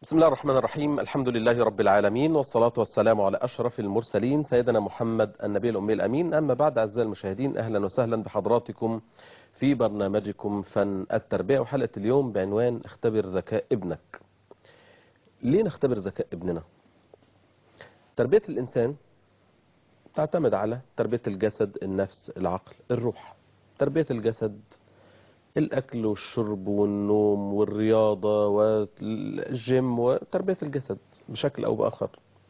بسم الله الرحمن الرحيم الحمد لله رب العالمين والصلاة والسلام على أشرف المرسلين سيدنا محمد النبي الأمي الأمين أما بعد أعزائي المشاهدين أهلا وسهلا بحضراتكم في برنامجكم فن التربية وحلقة اليوم بعنوان اختبر ذكاء ابنك ليه نختبر ذكاء ابننا تربية الإنسان تعتمد على تربية الجسد النفس العقل الروح تربية الجسد الأكل والشرب والنوم والرياضة والجيم وتربية الجسد بشكل أو بآخر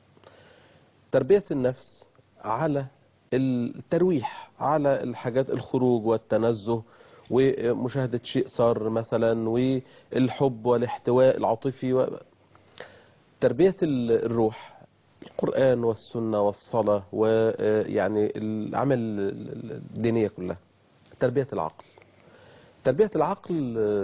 تربية النفس على الترويح على الحاجات الخروج والتنزه ومشاهدة شيء صار مثلا والحب والاحتواء العاطفي و... تربية الروح القرآن والسنة والصلاة ويعني العمل الدينية كلها تربية العقل تربية العقل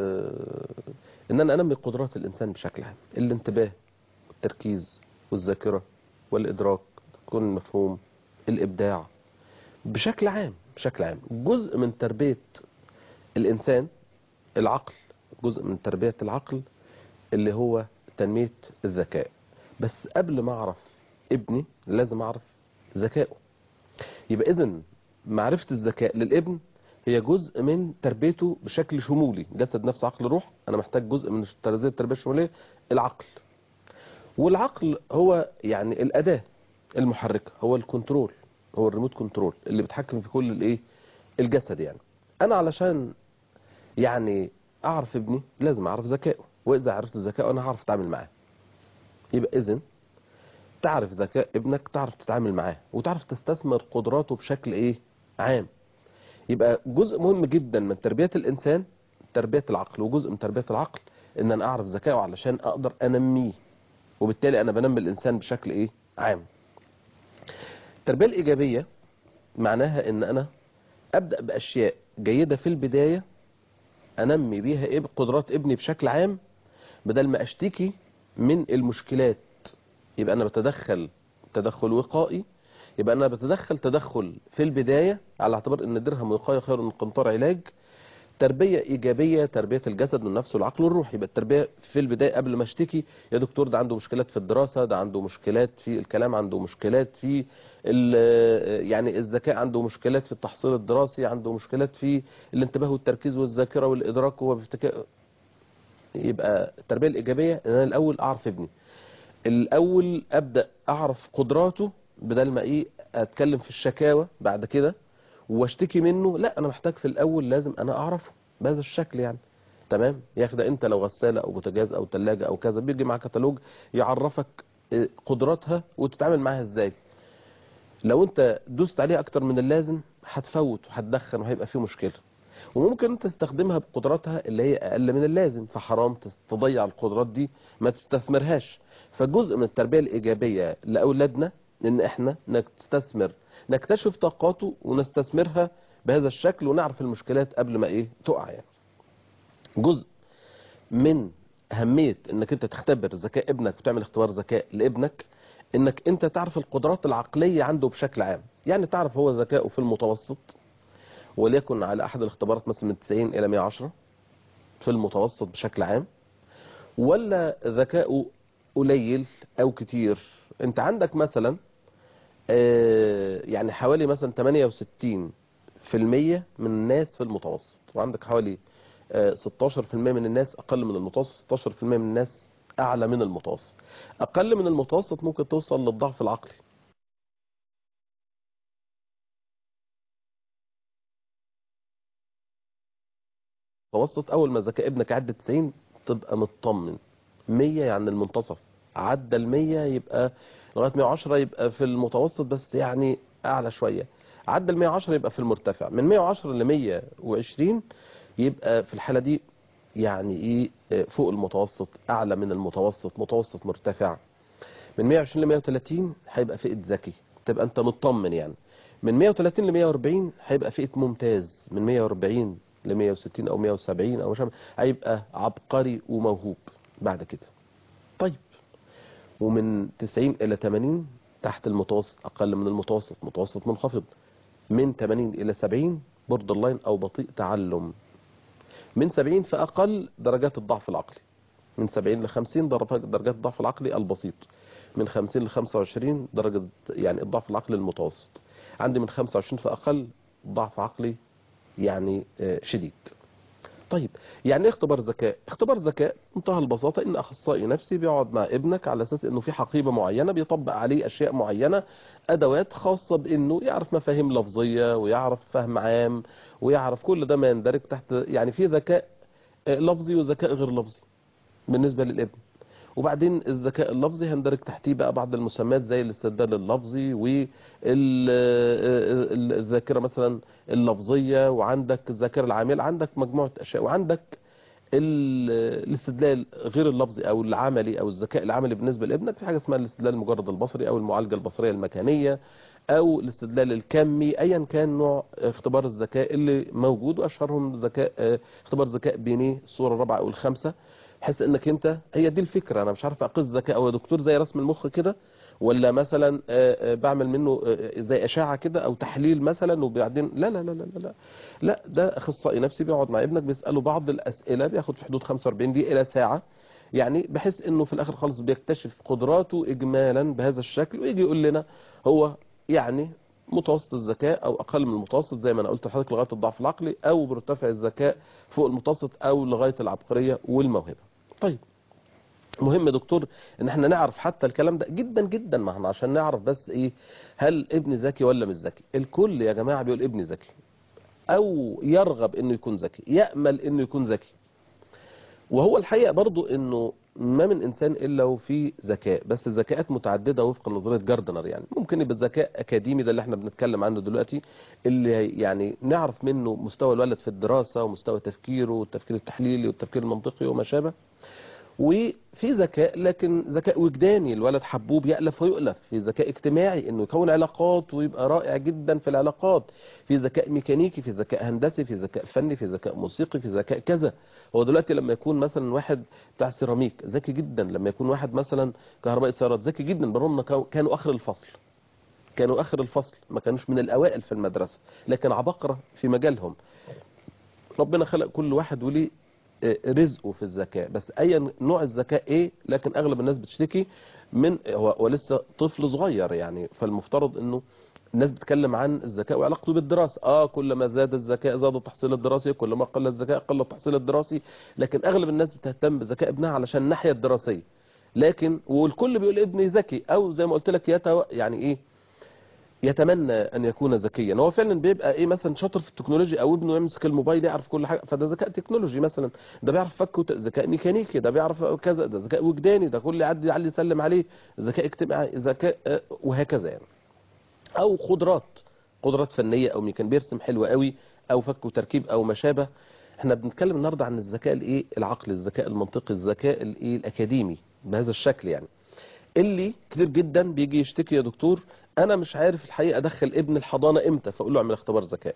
ان انا انمي قدرات الانسان بشكل عام الانتباه والتركيز والذاكرة والادراك تكون المفهوم الابداع بشكل عام بشكل عام جزء من تربية الانسان العقل جزء من تربية العقل اللي هو تنمية الذكاء بس قبل ما اعرف ابني لازم اعرف ذكائه يبقى اذا معرفة الذكاء للابن هي جزء من تربيته بشكل شمولي جسد نفس عقل روح انا محتاج جزء من تربيه التربيه الشموليه العقل والعقل هو يعني الاداه المحركه هو الكنترول هو الريموت كنترول اللي بيتحكم في كل الايه الجسد يعني انا علشان يعني اعرف ابني لازم اعرف ذكائه واذا عرفت ذكائه انا هعرف اتعامل معاه يبقى اذا تعرف ذكاء ابنك تعرف تتعامل معاه وتعرف تستثمر قدراته بشكل ايه عام يبقى جزء مهم جدا من تربية الإنسان تربية العقل وجزء من تربية العقل إن أنا أعرف ذكائه علشان أقدر أنميه وبالتالي أنا بنمي الإنسان بشكل إيه عام التربية الإيجابية معناها إن أنا أبدأ بأشياء جيدة في البداية أنمي بيها إيه قدرات ابني بشكل عام بدل ما أشتكي من المشكلات يبقى أنا بتدخل تدخل وقائي يبقى انا بتدخل تدخل في البداية على اعتبار ان درهم وقاية خير من قنطار علاج تربية ايجابية تربية الجسد والنفس والعقل والروح يبقى التربية في البداية قبل ما اشتكي يا دكتور ده عنده مشكلات في الدراسة ده عنده مشكلات في الكلام عنده مشكلات في يعني الذكاء عنده مشكلات في التحصيل الدراسي عنده مشكلات في الانتباه والتركيز والذاكرة والادراك وهو بيفتكر يبقى التربية الايجابية ان انا الاول اعرف ابني الاول ابدأ اعرف قدراته بدل ما ايه اتكلم في الشكاوى بعد كده واشتكي منه لا انا محتاج في الاول لازم انا اعرفه بهذا الشكل يعني تمام يا اخي ده انت لو غساله او بوتاجاز او ثلاجه او كذا بيجي معاك كتالوج يعرفك قدراتها وتتعامل معاها ازاي لو انت دوست عليها اكتر من اللازم هتفوت وهتدخن وهيبقى فيه مشكله وممكن انت تستخدمها بقدراتها اللي هي اقل من اللازم فحرام تضيع القدرات دي ما تستثمرهاش فجزء من التربيه الايجابيه لاولادنا ان احنا نستثمر نكتشف طاقاته ونستثمرها بهذا الشكل ونعرف المشكلات قبل ما ايه تقع يعني جزء من اهمية انك انت تختبر ذكاء ابنك وتعمل اختبار ذكاء لابنك انك انت تعرف القدرات العقلية عنده بشكل عام يعني تعرف هو ذكاؤه في المتوسط وليكن على احد الاختبارات مثلا من 90 الى 110 في المتوسط بشكل عام ولا ذكاؤه قليل او كتير انت عندك مثلا يعني حوالي مثلا 68 في المية من الناس في المتوسط وعندك حوالي 16 في المية من الناس أقل من المتوسط 16 في المية من الناس أعلى من المتوسط أقل من المتوسط ممكن توصل للضعف العقلي متوسط أول ما ذكاء ابنك عدى 90 تبقى مطمن 100 يعني المنتصف عدى ال 100 يبقى لغايه 110 يبقى في المتوسط بس يعني اعلى شويه عدى ال 110 يبقى في المرتفع من 110 ل 120 يبقى في الحاله دي يعني ايه فوق المتوسط اعلى من المتوسط متوسط مرتفع من 120 ل 130 هيبقى فئه ذكي تبقى انت مطمن يعني من 130 ل 140 هيبقى فئه ممتاز من 140 ل 160 او 170 او مش هيبقى عبقري وموهوب بعد كده طيب ومن 90 إلى 80 تحت المتوسط أقل من المتوسط متوسط منخفض من 80 إلى 70 بوردر لاين أو بطيء تعلم من 70 فأقل درجات الضعف العقلي من 70 ل 50 درجات درجات الضعف العقلي البسيط من 50 ل 25 درجة يعني الضعف العقلي المتوسط عندي من 25 فأقل ضعف عقلي يعني آه، شديد طيب يعني ايه اختبار ذكاء اختبار ذكاء منتهى البساطة ان اخصائي نفسي بيقعد مع ابنك على اساس انه في حقيبة معينة بيطبق عليه اشياء معينة ادوات خاصة بانه يعرف مفاهيم لفظية ويعرف فهم عام ويعرف كل ده ما يندرج تحت يعني في ذكاء آه، لفظي وذكاء غير لفظي بالنسبة للابن وبعدين الذكاء اللفظي هندرج تحتيه بقى بعض المسميات زي الاستعداد اللفظي والذاكرة مثلا اللفظية وعندك الذاكرة العاملة عندك مجموعة أشياء وعندك ال- الاستدلال غير اللفظي او العملي او الذكاء العملي بالنسبه لابنك في حاجه اسمها الاستدلال المجرد البصري او المعالجه البصريه المكانيه او الاستدلال الكمي ايا كان نوع اختبار الذكاء اللي موجود واشهرهم ذكاء اه، اختبار ذكاء بينيه الصوره الرابعه او الخامسه بحيث انك انت هي دي الفكره انا مش عارف اقيس ذكاء او يا دكتور زي رسم المخ كده ولا مثلا اه، اه، بعمل منه اه، زي اشعه كده او تحليل مثلا وبعدين لا لا لا لا لا لا ده اخصائي نفسي بيقعد مع ابنك بيساله بعض الاسئله بياخد في حدود 45 دقيقه الى ساعه يعني بحيث انه في الاخر خالص بيكتشف قدراته اجمالا بهذا الشكل ويجي يقول لنا هو يعني متوسط الذكاء او اقل من المتوسط زي ما انا قلت لحضرتك لغايه الضعف العقلي او مرتفع الذكاء فوق المتوسط او لغايه العبقريه والموهبه. طيب مهم يا دكتور ان احنا نعرف حتى الكلام ده جدا جدا ما احنا عشان نعرف بس ايه هل ابني ذكي ولا مش ذكي الكل يا جماعه بيقول ابني ذكي او يرغب انه يكون ذكي يامل انه يكون ذكي وهو الحقيقه برضو انه ما من انسان الا وفيه ذكاء بس الذكاءات متعدده وفق نظريه جاردنر يعني ممكن يبقى ذكاء اكاديمي ده اللي احنا بنتكلم عنه دلوقتي اللي يعني نعرف منه مستوى الولد في الدراسه ومستوى تفكيره والتفكير التحليلي والتفكير المنطقي وما شابه وفي ذكاء لكن ذكاء وجداني الولد حبوب يألف ويؤلف في ذكاء اجتماعي انه يكون علاقات ويبقى رائع جدا في العلاقات في ذكاء ميكانيكي في ذكاء هندسي في ذكاء فني في ذكاء موسيقي في ذكاء كذا هو دلوقتي لما يكون مثلا واحد بتاع سيراميك ذكي جدا لما يكون واحد مثلا كهربائي سيارات ذكي جدا برغم إن كانوا اخر الفصل كانوا اخر الفصل ما كانوش من الاوائل في المدرسه لكن عبقره في مجالهم ربنا خلق كل واحد وليه رزقه في الذكاء بس اي نوع الذكاء ايه لكن اغلب الناس بتشتكي من هو هو لسه طفل صغير يعني فالمفترض انه الناس بتتكلم عن الذكاء وعلاقته بالدراسه اه كل ما زاد الذكاء زاد التحصيل الدراسي كل ما قل الذكاء قل التحصيل الدراسي لكن اغلب الناس بتهتم بذكاء ابنها علشان الناحيه الدراسيه لكن والكل بيقول ابني ذكي او زي ما قلت لك يتو يعني ايه يتمنى ان يكون ذكيا هو فعلا بيبقى ايه مثلا شاطر في التكنولوجيا او ابنه يمسك الموبايل يعرف كل حاجه فده ذكاء تكنولوجي مثلا ده بيعرف فك وت- ذكاء ميكانيكي ده بيعرف كذا ده ذكاء وجداني ده كل يعدي يعلي يسلم عليه ذكاء اجتماعي ذكاء آه، وهكذا يعني او قدرات قدرات فنيه او ميكان بيرسم حلو قوي او فك وتركيب او ما شابه احنا بنتكلم النهارده عن الذكاء الايه العقلي الذكاء المنطقي الذكاء الايه الاكاديمي بهذا الشكل يعني اللي كتير جدا بيجي يشتكي يا دكتور انا مش عارف الحقيقه ادخل ابن الحضانه امتى فاقول له اعمل اختبار ذكاء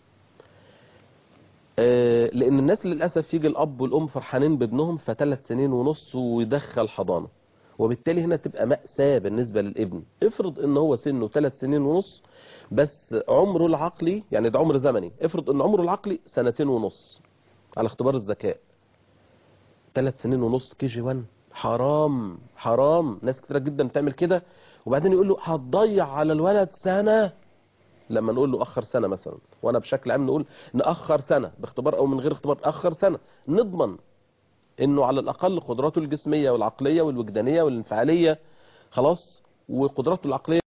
آه، لان الناس للاسف يجي الاب والام فرحانين بابنهم فثلاث سنين ونص ويدخل حضانه وبالتالي هنا تبقى مأساة بالنسبة للابن افرض ان هو سنه ثلاث سنين ونص بس عمره العقلي يعني ده عمر زمني افرض ان عمره العقلي سنتين ونص على اختبار الذكاء ثلاث سنين ونص كي جي 1 حرام حرام ناس كتير جدا بتعمل كده وبعدين يقول له هتضيع على الولد سنة لما نقول له اخر سنة مثلا وانا بشكل عام نقول ناخر سنة باختبار او من غير اختبار اخر سنة نضمن انه على الاقل قدراته الجسمية والعقلية والوجدانية والانفعالية خلاص وقدراته العقلية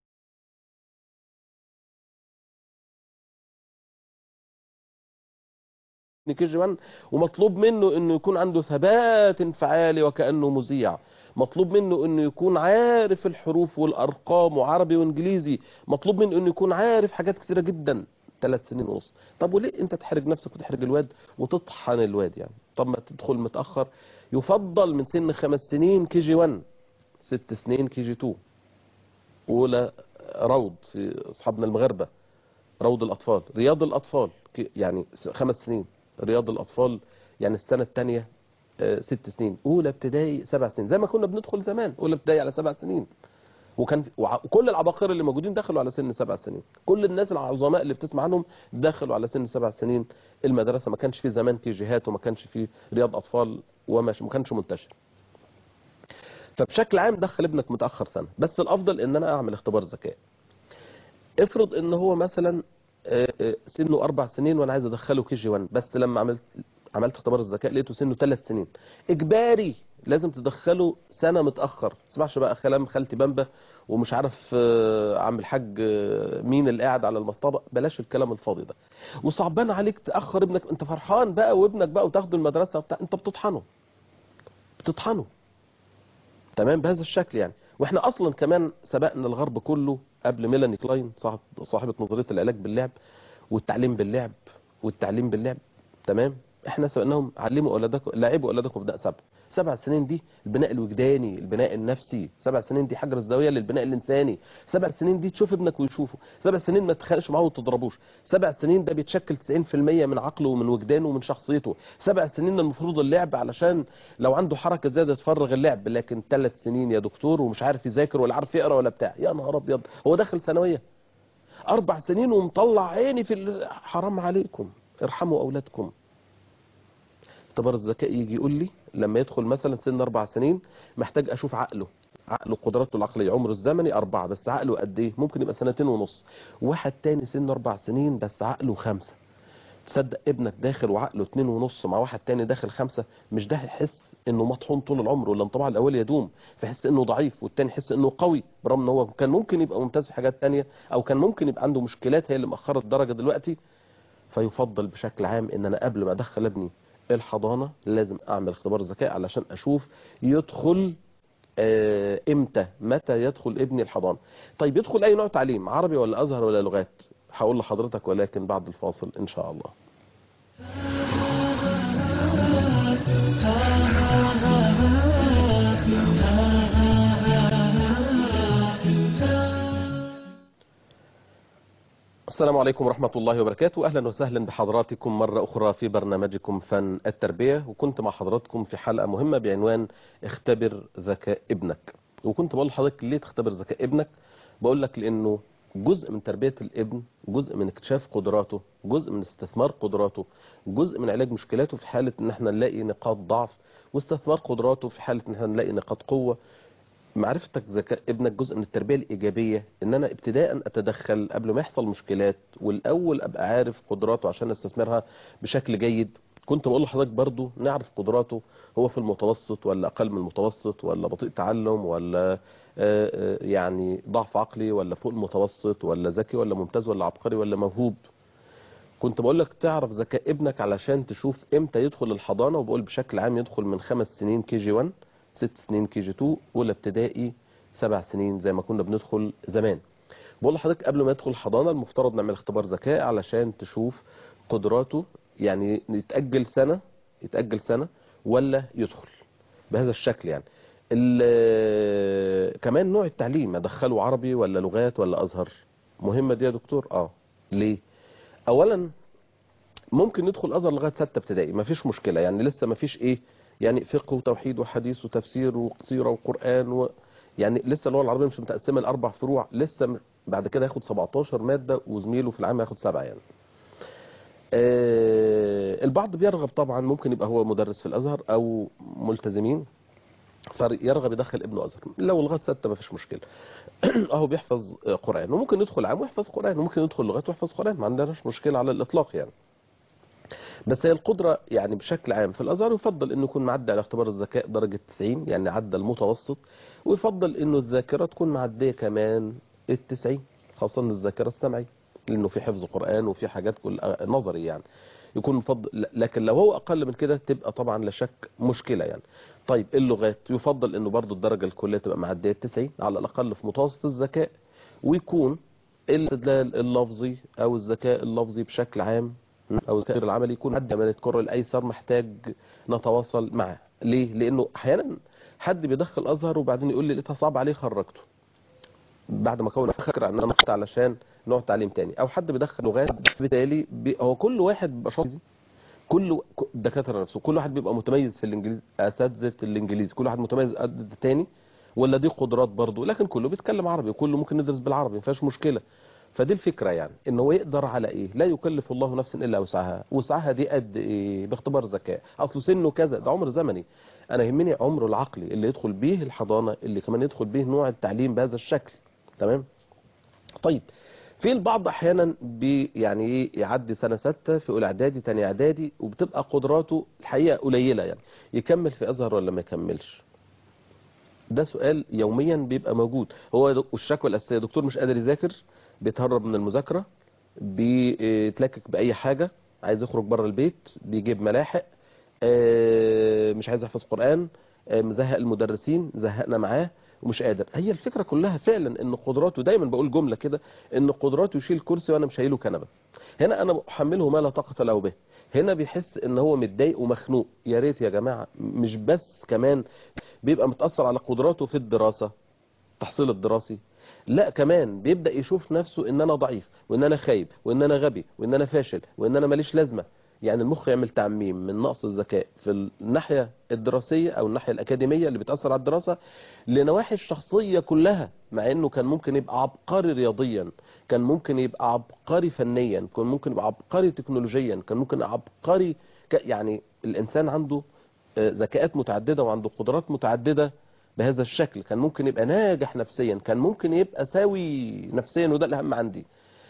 كي جي 1 ومطلوب منه انه يكون عنده ثبات انفعالي وكانه مذيع مطلوب منه انه يكون عارف الحروف والارقام وعربي وانجليزي مطلوب منه انه يكون عارف حاجات كتيره جدا ثلاث سنين ونص طب وليه انت تحرج نفسك وتحرج الواد وتطحن الواد يعني طب ما تدخل متاخر يفضل من سن خمس سنين كي جي 1 ست سنين كي جي 2 اولى روض في اصحابنا المغاربه روض الاطفال رياض الاطفال كي- يعني س- خمس سنين رياض الاطفال يعني السنه الثانيه ست سنين اولى ابتدائي سبع سنين زي ما كنا بندخل زمان اولى ابتدائي على سبع سنين وكان في- وع- وكل العباقرة اللي موجودين دخلوا على سن سبع سنين كل الناس العظماء اللي بتسمع عنهم دخلوا على سن سبع سنين المدرسة ما كانش في زمان كيجيهات وما كانش في رياض أطفال وما ش- ما كانش منتشر فبشكل عام دخل ابنك متاخر سنه بس الافضل ان انا اعمل اختبار ذكاء افرض ان هو مثلا آه، آه، سنه اربع سنين وانا عايز ادخله كي جي 1 بس لما عملت عملت اختبار الذكاء لقيته سنه ثلاث سنين اجباري لازم تدخله سنه متاخر ما تسمعش بقى كلام خالتي بامبا ومش عارف آه، عم الحاج آه، مين اللي قاعد على المصطبه بلاش الكلام الفاضي ده وصعبان عليك تاخر ابنك انت فرحان بقى وابنك بقى وتاخده المدرسه وبتاع انت بتطحنه بتطحنه تمام بهذا الشكل يعني واحنا اصلا كمان سبقنا الغرب كله قبل ميلاني كلاين صاحب صاحبه نظريه العلاج باللعب والتعليم باللعب والتعليم باللعب تمام احنا سبقناهم علموا اولادكم لعبوا اولادكم ابناء سبع سبع سنين دي البناء الوجداني البناء النفسي سبع سنين دي حجر الزاويه للبناء الانساني سبع سنين دي تشوف ابنك ويشوفه سبع سنين ما تتخانقش معاه وتضربوش سبع سنين ده بيتشكل 90% من عقله ومن وجدانه ومن شخصيته سبع سنين المفروض اللعب علشان لو عنده حركه زياده تفرغ اللعب لكن ثلاث سنين يا دكتور ومش عارف يذاكر ولا عارف يقرا ولا بتاع يا نهار ابيض هو داخل ثانويه اربع سنين ومطلع عيني في ال- حرام عليكم ارحموا اولادكم اختبار الذكاء يجي يقول لي لما يدخل مثلا سن اربع سنين محتاج اشوف عقله عقله قدراته العقليه عمره الزمني اربعه بس عقله قد ايه ممكن يبقى سنتين ونص واحد تاني سن اربع سنين بس عقله خمسه تصدق ابنك داخل وعقله اتنين ونص مع واحد تاني داخل خمسة مش ده يحس انه مطحون طول العمر والانطباع الاول يدوم فيحس انه ضعيف والتاني يحس انه قوي برغم ان هو كان ممكن يبقى ممتاز في حاجات تانية او كان ممكن يبقى عنده مشكلات هي اللي مأخرة الدرجة دلوقتي فيفضل بشكل عام ان انا قبل ما ادخل ابني الحضانة لازم اعمل اختبار ذكاء علشان اشوف يدخل آه، امتى متى يدخل ابني الحضانة طيب يدخل اي نوع تعليم عربي ولا ازهر ولا لغات هقول لحضرتك ولكن بعد الفاصل ان شاء الله السلام عليكم ورحمة الله وبركاته أهلا وسهلا بحضراتكم مرة أخرى في برنامجكم فن التربية وكنت مع حضراتكم في حلقة مهمة بعنوان اختبر ذكاء ابنك وكنت بقول لحضرتك ليه تختبر ذكاء ابنك بقول لك لأنه جزء من تربية الابن جزء من اكتشاف قدراته جزء من استثمار قدراته جزء من علاج مشكلاته في حالة ان احنا نلاقي نقاط ضعف واستثمار قدراته في حالة ان احنا نلاقي نقاط قوة معرفتك ذكاء ابنك جزء من التربيه الايجابيه ان انا ابتداء اتدخل قبل ما يحصل مشكلات والاول ابقى عارف قدراته عشان استثمرها بشكل جيد كنت بقول لحضرتك برضو نعرف قدراته هو في المتوسط ولا اقل من المتوسط ولا بطيء تعلم ولا آه، آه، يعني ضعف عقلي ولا فوق المتوسط ولا ذكي ولا ممتاز ولا عبقري ولا موهوب كنت بقول لك تعرف ذكاء ابنك علشان تشوف امتى يدخل الحضانه وبقول بشكل عام يدخل من خمس سنين كي جي 1 ست سنين كي جي 2 اولى ابتدائي سبع سنين زي ما كنا بندخل زمان بقول لحضرتك قبل ما يدخل الحضانه المفترض نعمل اختبار ذكاء علشان تشوف قدراته يعني يتاجل سنه يتاجل سنه ولا يدخل بهذا الشكل يعني ال- كمان نوع التعليم ادخله عربي ولا لغات ولا ازهر مهمه دي يا دكتور اه ليه اولا ممكن ندخل ازهر لغايه سته ابتدائي مفيش مشكله يعني لسه مفيش ايه يعني فقه وتوحيد وحديث وتفسير وسيره وقران و يعني لسه اللغه العربيه مش متقسمه لاربع فروع لسه م- بعد كده ياخد 17 ماده وزميله في العام ياخد سبعه يعني آه، البعض بيرغب طبعا ممكن يبقى هو مدرس في الازهر او ملتزمين فيرغب يدخل ابنه ازهر لو لغايه سته ما فيش مشكله اهو بيحفظ آه، قران وممكن يدخل عام ويحفظ قران وممكن يدخل لغات ويحفظ قران ما عندناش مشكله على الاطلاق يعني بس هي القدرة يعني بشكل عام في الأزهر يفضل أنه يكون معدي على اختبار الذكاء درجة 90 يعني عدى المتوسط ويفضل أنه الذاكرة تكون معدية كمان ال 90 خاصة الذاكرة السمعية لأنه في حفظ قرآن وفي حاجات كل نظري يعني يكون مفضل لكن لو هو أقل من كده تبقى طبعا لا شك مشكلة يعني طيب اللغات يفضل أنه برضو الدرجة الكلية تبقى معدية ال 90 على الأقل في متوسط الذكاء ويكون الاستدلال اللفظي أو الذكاء اللفظي بشكل عام او الذكاء العملي يكون حد من الكره الايسر محتاج نتواصل معاه ليه لانه احيانا حد بيدخل ازهر وبعدين يقول لي لقيتها صعب عليه خرجته بعد ما كون فكره ان انا اخت علشان نوع تعليم تاني او حد بيدخل لغات بالتالي بي هو كل واحد بيبقى شاطر كل ك- الدكاتره نفسه كل واحد بيبقى متميز في الانجليزي اساتذه الانجليزي كل واحد متميز قد التاني ولا دي قدرات برضه لكن كله بيتكلم عربي وكله ممكن يدرس بالعربي ما فيهاش مشكله فدي الفكرة يعني ان هو يقدر على ايه لا يكلف الله نفسا الا وسعها وسعها دي قد ايه باختبار ذكاء اصله سنه كذا ده عمر زمني انا يهمني عمره العقلي اللي يدخل بيه الحضانه اللي كمان يدخل بيه نوع التعليم بهذا الشكل تمام طيب في البعض احيانا بي يعني ايه يعدي سنه سته في اولى اعدادي تاني اعدادي وبتبقى قدراته الحقيقه قليله يعني يكمل في ازهر ولا ما يكملش ده سؤال يوميا بيبقى موجود هو الشكوى الاساسيه دكتور مش قادر يذاكر بيتهرب من المذاكره بيتلكك باي حاجه عايز يخرج بره البيت بيجيب ملاحق آه، مش عايز يحفظ قران آه، مزهق المدرسين زهقنا معاه ومش قادر هي الفكره كلها فعلا ان قدراته دايما بقول جمله كده ان قدراته يشيل كرسي وانا مش شايله كنبه هنا انا احمله ما لا طاقه له به هنا بيحس ان هو متضايق ومخنوق يا ريت يا جماعه مش بس كمان بيبقى متاثر على قدراته في الدراسه التحصيل الدراسي لا كمان بيبدا يشوف نفسه ان انا ضعيف وان انا خايب وان انا غبي وان انا فاشل وان انا ماليش لازمه يعني المخ يعمل تعميم من نقص الذكاء في الناحيه الدراسيه او الناحيه الاكاديميه اللي بتاثر على الدراسه لنواحي الشخصيه كلها مع انه كان ممكن يبقى عبقري رياضيا كان ممكن يبقى عبقري فنيا كان ممكن يبقى عبقري تكنولوجيا كان ممكن يبقى عبقري ك... يعني الانسان عنده آه، ذكاءات متعدده وعنده قدرات متعدده بهذا الشكل كان ممكن يبقى ناجح نفسيا كان ممكن يبقى سوي نفسيا وده الاهم عندي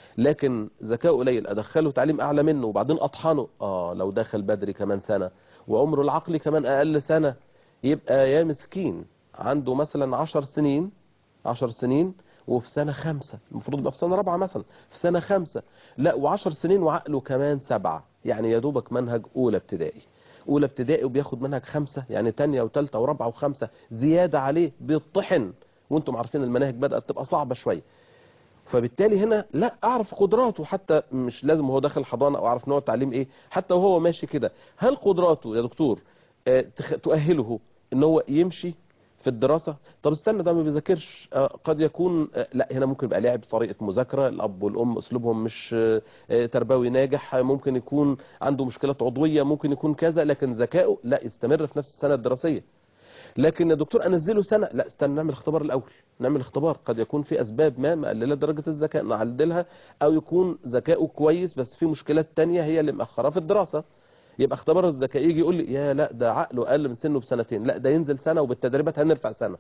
لكن ذكاء قليل ادخله تعليم اعلى منه وبعدين اطحنه اه لو دخل بدري كمان سنه وعمره العقلي كمان اقل سنه يبقى يا مسكين عنده مثلا عشر سنين عشر سنين وفي سنة خمسة المفروض يبقى في سنة رابعة مثلا في سنة خمسة لا وعشر سنين وعقله كمان سبعة يعني يا دوبك منهج أولى ابتدائي أولى ابتدائي وبياخد منهج خمسة يعني تانية وتالتة ورابعة وخمسة زيادة عليه بيطحن وانتم عارفين المناهج بدأت تبقى صعبة شوية فبالتالي هنا لا اعرف قدراته حتى مش لازم هو داخل حضانه او اعرف نوع التعليم ايه حتى وهو ماشي كده هل قدراته يا دكتور آه، تخ- تؤهله ان هو يمشي في الدراسة طب استنى ده ما بيذاكرش آه، قد يكون آه، لا هنا ممكن يبقى لعب طريقة مذاكرة الأب والأم أسلوبهم مش آه، آه، تربوي ناجح آه، ممكن يكون عنده مشكلات عضوية ممكن يكون كذا لكن ذكائه لا يستمر في نفس السنة الدراسية لكن يا دكتور انزله سنه لا استنى نعمل اختبار الاول نعمل اختبار قد يكون في اسباب ما مقلله درجه الذكاء نعدلها او يكون ذكائه كويس بس في مشكلات تانية هي اللي مأخراه في الدراسه يبقى اختبار الذكاء يجي يقول لي يا لا ده عقله اقل من سنه بسنتين لا ده ينزل سنه وبالتدريبات هنرفع سنه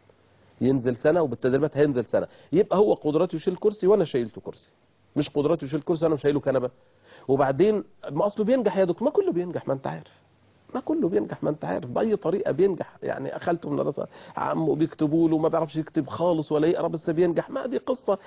ينزل سنه وبالتدريبات هينزل سنه يبقى هو قدراته يشيل كرسي وانا شايلته كرسي مش قدراته يشيل كرسي وانا مش شايله كنبه وبعدين ما اصله بينجح يا دكتور ما كله بينجح ما انت عارف ما كله بينجح ما انت عارف باي طريقه بينجح يعني اخلته من المدرسه عمه بيكتبوا له ما بيعرفش يكتب خالص ولا يقرا بس بينجح ما دي قصه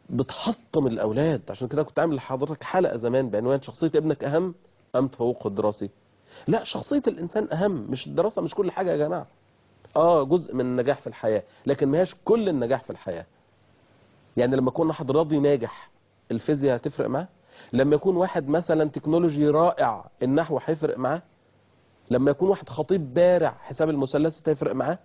بتحطم الاولاد عشان كده كنت عامل لحضرتك حلقه زمان بعنوان شخصيه ابنك اهم ام تفوقه الدراسي لا شخصيه الانسان اهم مش الدراسه مش كل حاجه يا جماعه اه جزء من النجاح في الحياه لكن ما هيش كل النجاح في الحياه يعني لما يكون واحد راضي ناجح الفيزياء هتفرق معاه لما يكون واحد مثلا تكنولوجي رائع النحو هيفرق معاه لما يكون واحد خطيب بارع حساب المثلث هيفرق معاه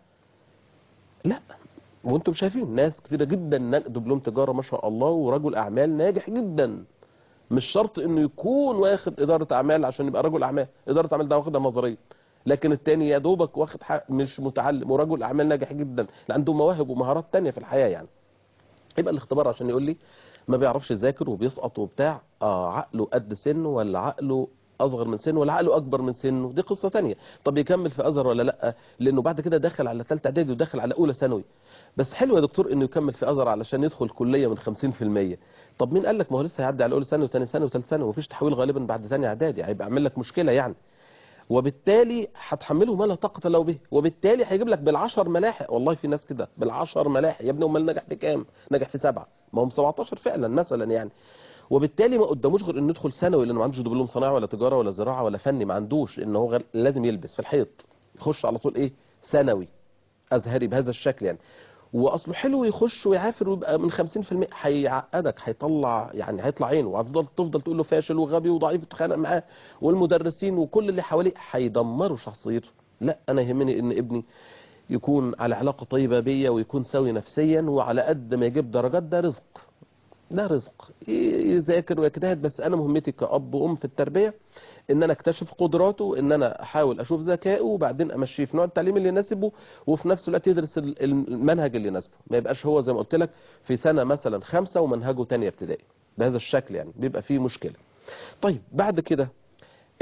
لا وانتم شايفين ناس كتيره جدا ناج- دبلوم تجاره ما شاء الله ورجل اعمال ناجح جدا مش شرط انه يكون واخد اداره اعمال عشان يبقى رجل اعمال اداره اعمال ده واخدها نظريا لكن التاني يا دوبك واخد حق مش متعلم ورجل اعمال ناجح جدا اللي عنده مواهب ومهارات تانية في الحياه يعني يبقى الاختبار عشان يقول لي ما بيعرفش يذاكر وبيسقط وبتاع اه عقله قد سنه ولا عقله اصغر من سنه ولا عقله اكبر من سنه دي قصه تانية طب يكمل في ازهر ولا لا لانه بعد كده داخل على ثالثه اعدادي وداخل على اولى ثانوي بس حلو يا دكتور انه يكمل في ازهر علشان يدخل كليه من 50% طب مين قال لك ما هو لسه هيعدي على اولى ثانوي وثاني ثانوي وثالث ثانوي ومفيش تحويل غالبا بعد ثاني اعدادي هيبقى عامل لك مشكله يعني وبالتالي هتحمله ما لا طاقه له به وبالتالي هيجيب لك بالعشر ملاحق والله في ناس كده بالعشر ملاحق يا ابني امال نجح في كام نجح في سبعه ما هم 17 فعلا مثلا يعني وبالتالي ما قداموش غير انه يدخل ثانوي لانه ما عندوش دبلوم صناعه ولا تجاره ولا زراعه ولا فني ما عندوش ان هو غير لازم يلبس في الحيط يخش على طول ايه ثانوي ازهري بهذا الشكل يعني واصله حلو يخش ويعافر ويبقى من 50% هيعقدك هيطلع يعني هيطلع عينه وهتفضل تفضل تقول له فاشل وغبي وضعيف تتخانق معاه والمدرسين وكل اللي حواليه هيدمروا شخصيته لا انا يهمني ان ابني يكون على علاقه طيبه بيا ويكون سوي نفسيا وعلى قد ما يجيب درجات ده رزق ده رزق يذاكر ويجتهد بس انا مهمتي كاب وام في التربيه ان انا اكتشف قدراته ان انا احاول اشوف ذكائه وبعدين امشيه في نوع التعليم اللي يناسبه وفي نفس الوقت يدرس ال- المنهج اللي يناسبه ما يبقاش هو زي ما قلت لك في سنه مثلا خمسه ومنهجه تانية ابتدائي بهذا الشكل يعني بيبقى فيه مشكله طيب بعد كده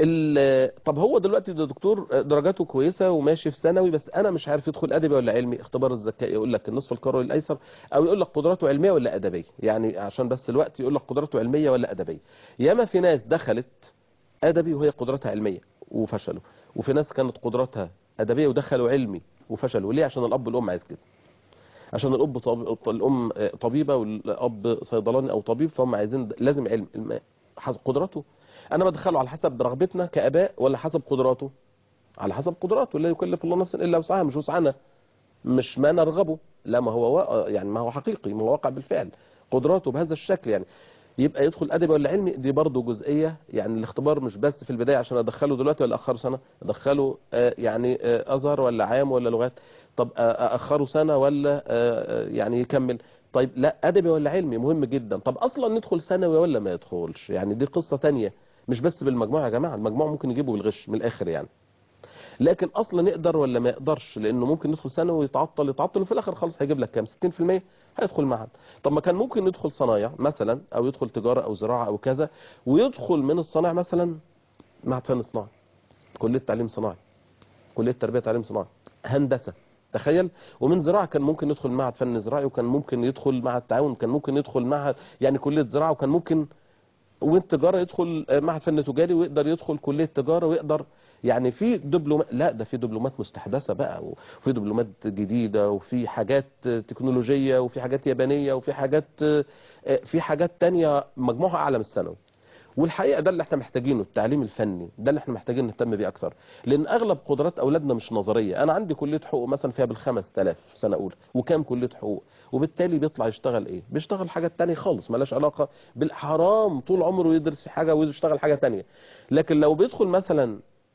ال- طب هو دلوقتي ده دكتور درجاته كويسه وماشي في ثانوي بس انا مش عارف يدخل ادبي ولا علمي اختبار الذكاء يقول لك النصف الكروي الايسر او يقول لك قدراته علميه ولا ادبيه يعني عشان بس الوقت يقول لك قدراته علميه ولا ادبيه ياما في ناس دخلت ادبي وهي قدراتها علميه وفشلوا وفي ناس كانت قدراتها ادبيه ودخلوا علمي وفشلوا ليه عشان الاب والام عايز كده عشان الاب طب... الام طبيبه والاب صيدلاني او طبيب فهم عايزين لازم علم الم- حسب قدراته انا بدخله على حسب رغبتنا كاباء ولا حسب قدراته على حسب قدراته لا يكلف الله نفسا الا وسعها مش وسعنا مش ما نرغبه لا ما هو وا... يعني ما هو حقيقي ما هو واقع بالفعل قدراته بهذا الشكل يعني يبقى يدخل ادبي ولا علمي دي برضه جزئيه يعني الاختبار مش بس في البدايه عشان ادخله دلوقتي ولا اخره سنه ادخله آه، يعني آه، ازهر ولا عام ولا لغات طب آه، اخره سنه ولا آه، آه، يعني يكمل طيب لا ادبي ولا علمي مهم جدا طب اصلا ندخل ثانوي ولا ما يدخلش يعني دي قصه تانية مش بس بالمجموع يا جماعه المجموع ممكن يجيبه بالغش من الاخر يعني لكن اصلا يقدر ولا ما يقدرش لانه ممكن يدخل ثانوي ويتعطل يتعطل وفي الاخر خالص هيجيب لك كام 60% هيدخل معهد طب ما كان ممكن يدخل صنايع مثلا او يدخل تجاره او زراعه او كذا ويدخل من الصنايع مثلا معهد فن صناعي كليه تعليم صناعي كليه تربيه تعليم صناعي هندسه تخيل ومن زراعه كان ممكن يدخل معهد فن زراعي وكان ممكن يدخل معهد تعاون كان ممكن يدخل معهد يعني كليه زراعه وكان ممكن ومن تجاره يدخل معهد فن تجاري ويقدر يدخل كليه تجاره ويقدر يعني في دبلوم لا ده في دبلومات مستحدثه بقى وفي دبلومات جديده وفي حاجات تكنولوجيه وفي حاجات يابانيه وفي حاجات في حاجات تانية مجموعها اعلى من الثانوي والحقيقه ده اللي احنا محتاجينه التعليم الفني ده اللي احنا محتاجين نهتم بيه اكتر لان اغلب قدرات اولادنا مش نظريه انا عندي كليه حقوق مثلا فيها بال5000 سنه اولى وكام كليه حقوق وبالتالي بيطلع يشتغل ايه بيشتغل حاجه تانية خالص ملاش علاقه بالحرام طول عمره يدرس في حاجه ويشتغل حاجه تانية لكن لو بيدخل مثلا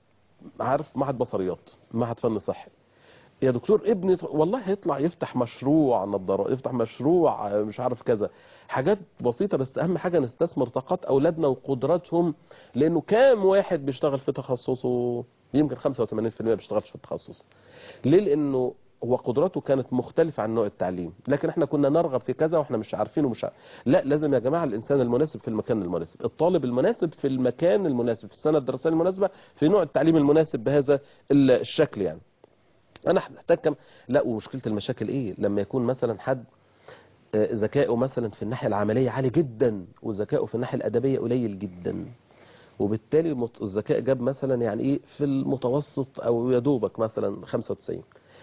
عارف معهد بصريات معهد فن صحي يا دكتور ابني والله هيطلع يفتح مشروع نظارات يفتح مشروع مش عارف كذا حاجات بسيطة بس أهم حاجة نستثمر طاقات أولادنا وقدراتهم لأنه كام واحد بيشتغل في تخصصه يمكن 85% بيشتغلش في التخصص ليه لأنه هو قدراته كانت مختلفة عن نوع التعليم لكن احنا كنا نرغب في كذا واحنا مش عارفين ومش عارف. لا لازم يا جماعة الإنسان المناسب في المكان المناسب الطالب المناسب في المكان المناسب في السنة الدراسية المناسبة في نوع التعليم المناسب بهذا الشكل يعني انا محتاج كم لا ومشكله المشاكل ايه لما يكون مثلا حد آه، ذكائه مثلا في الناحيه العمليه عالي جدا وذكائه في الناحيه الادبيه قليل جدا وبالتالي المت- الذكاء جاب مثلا يعني ايه في المتوسط او يا دوبك مثلا 95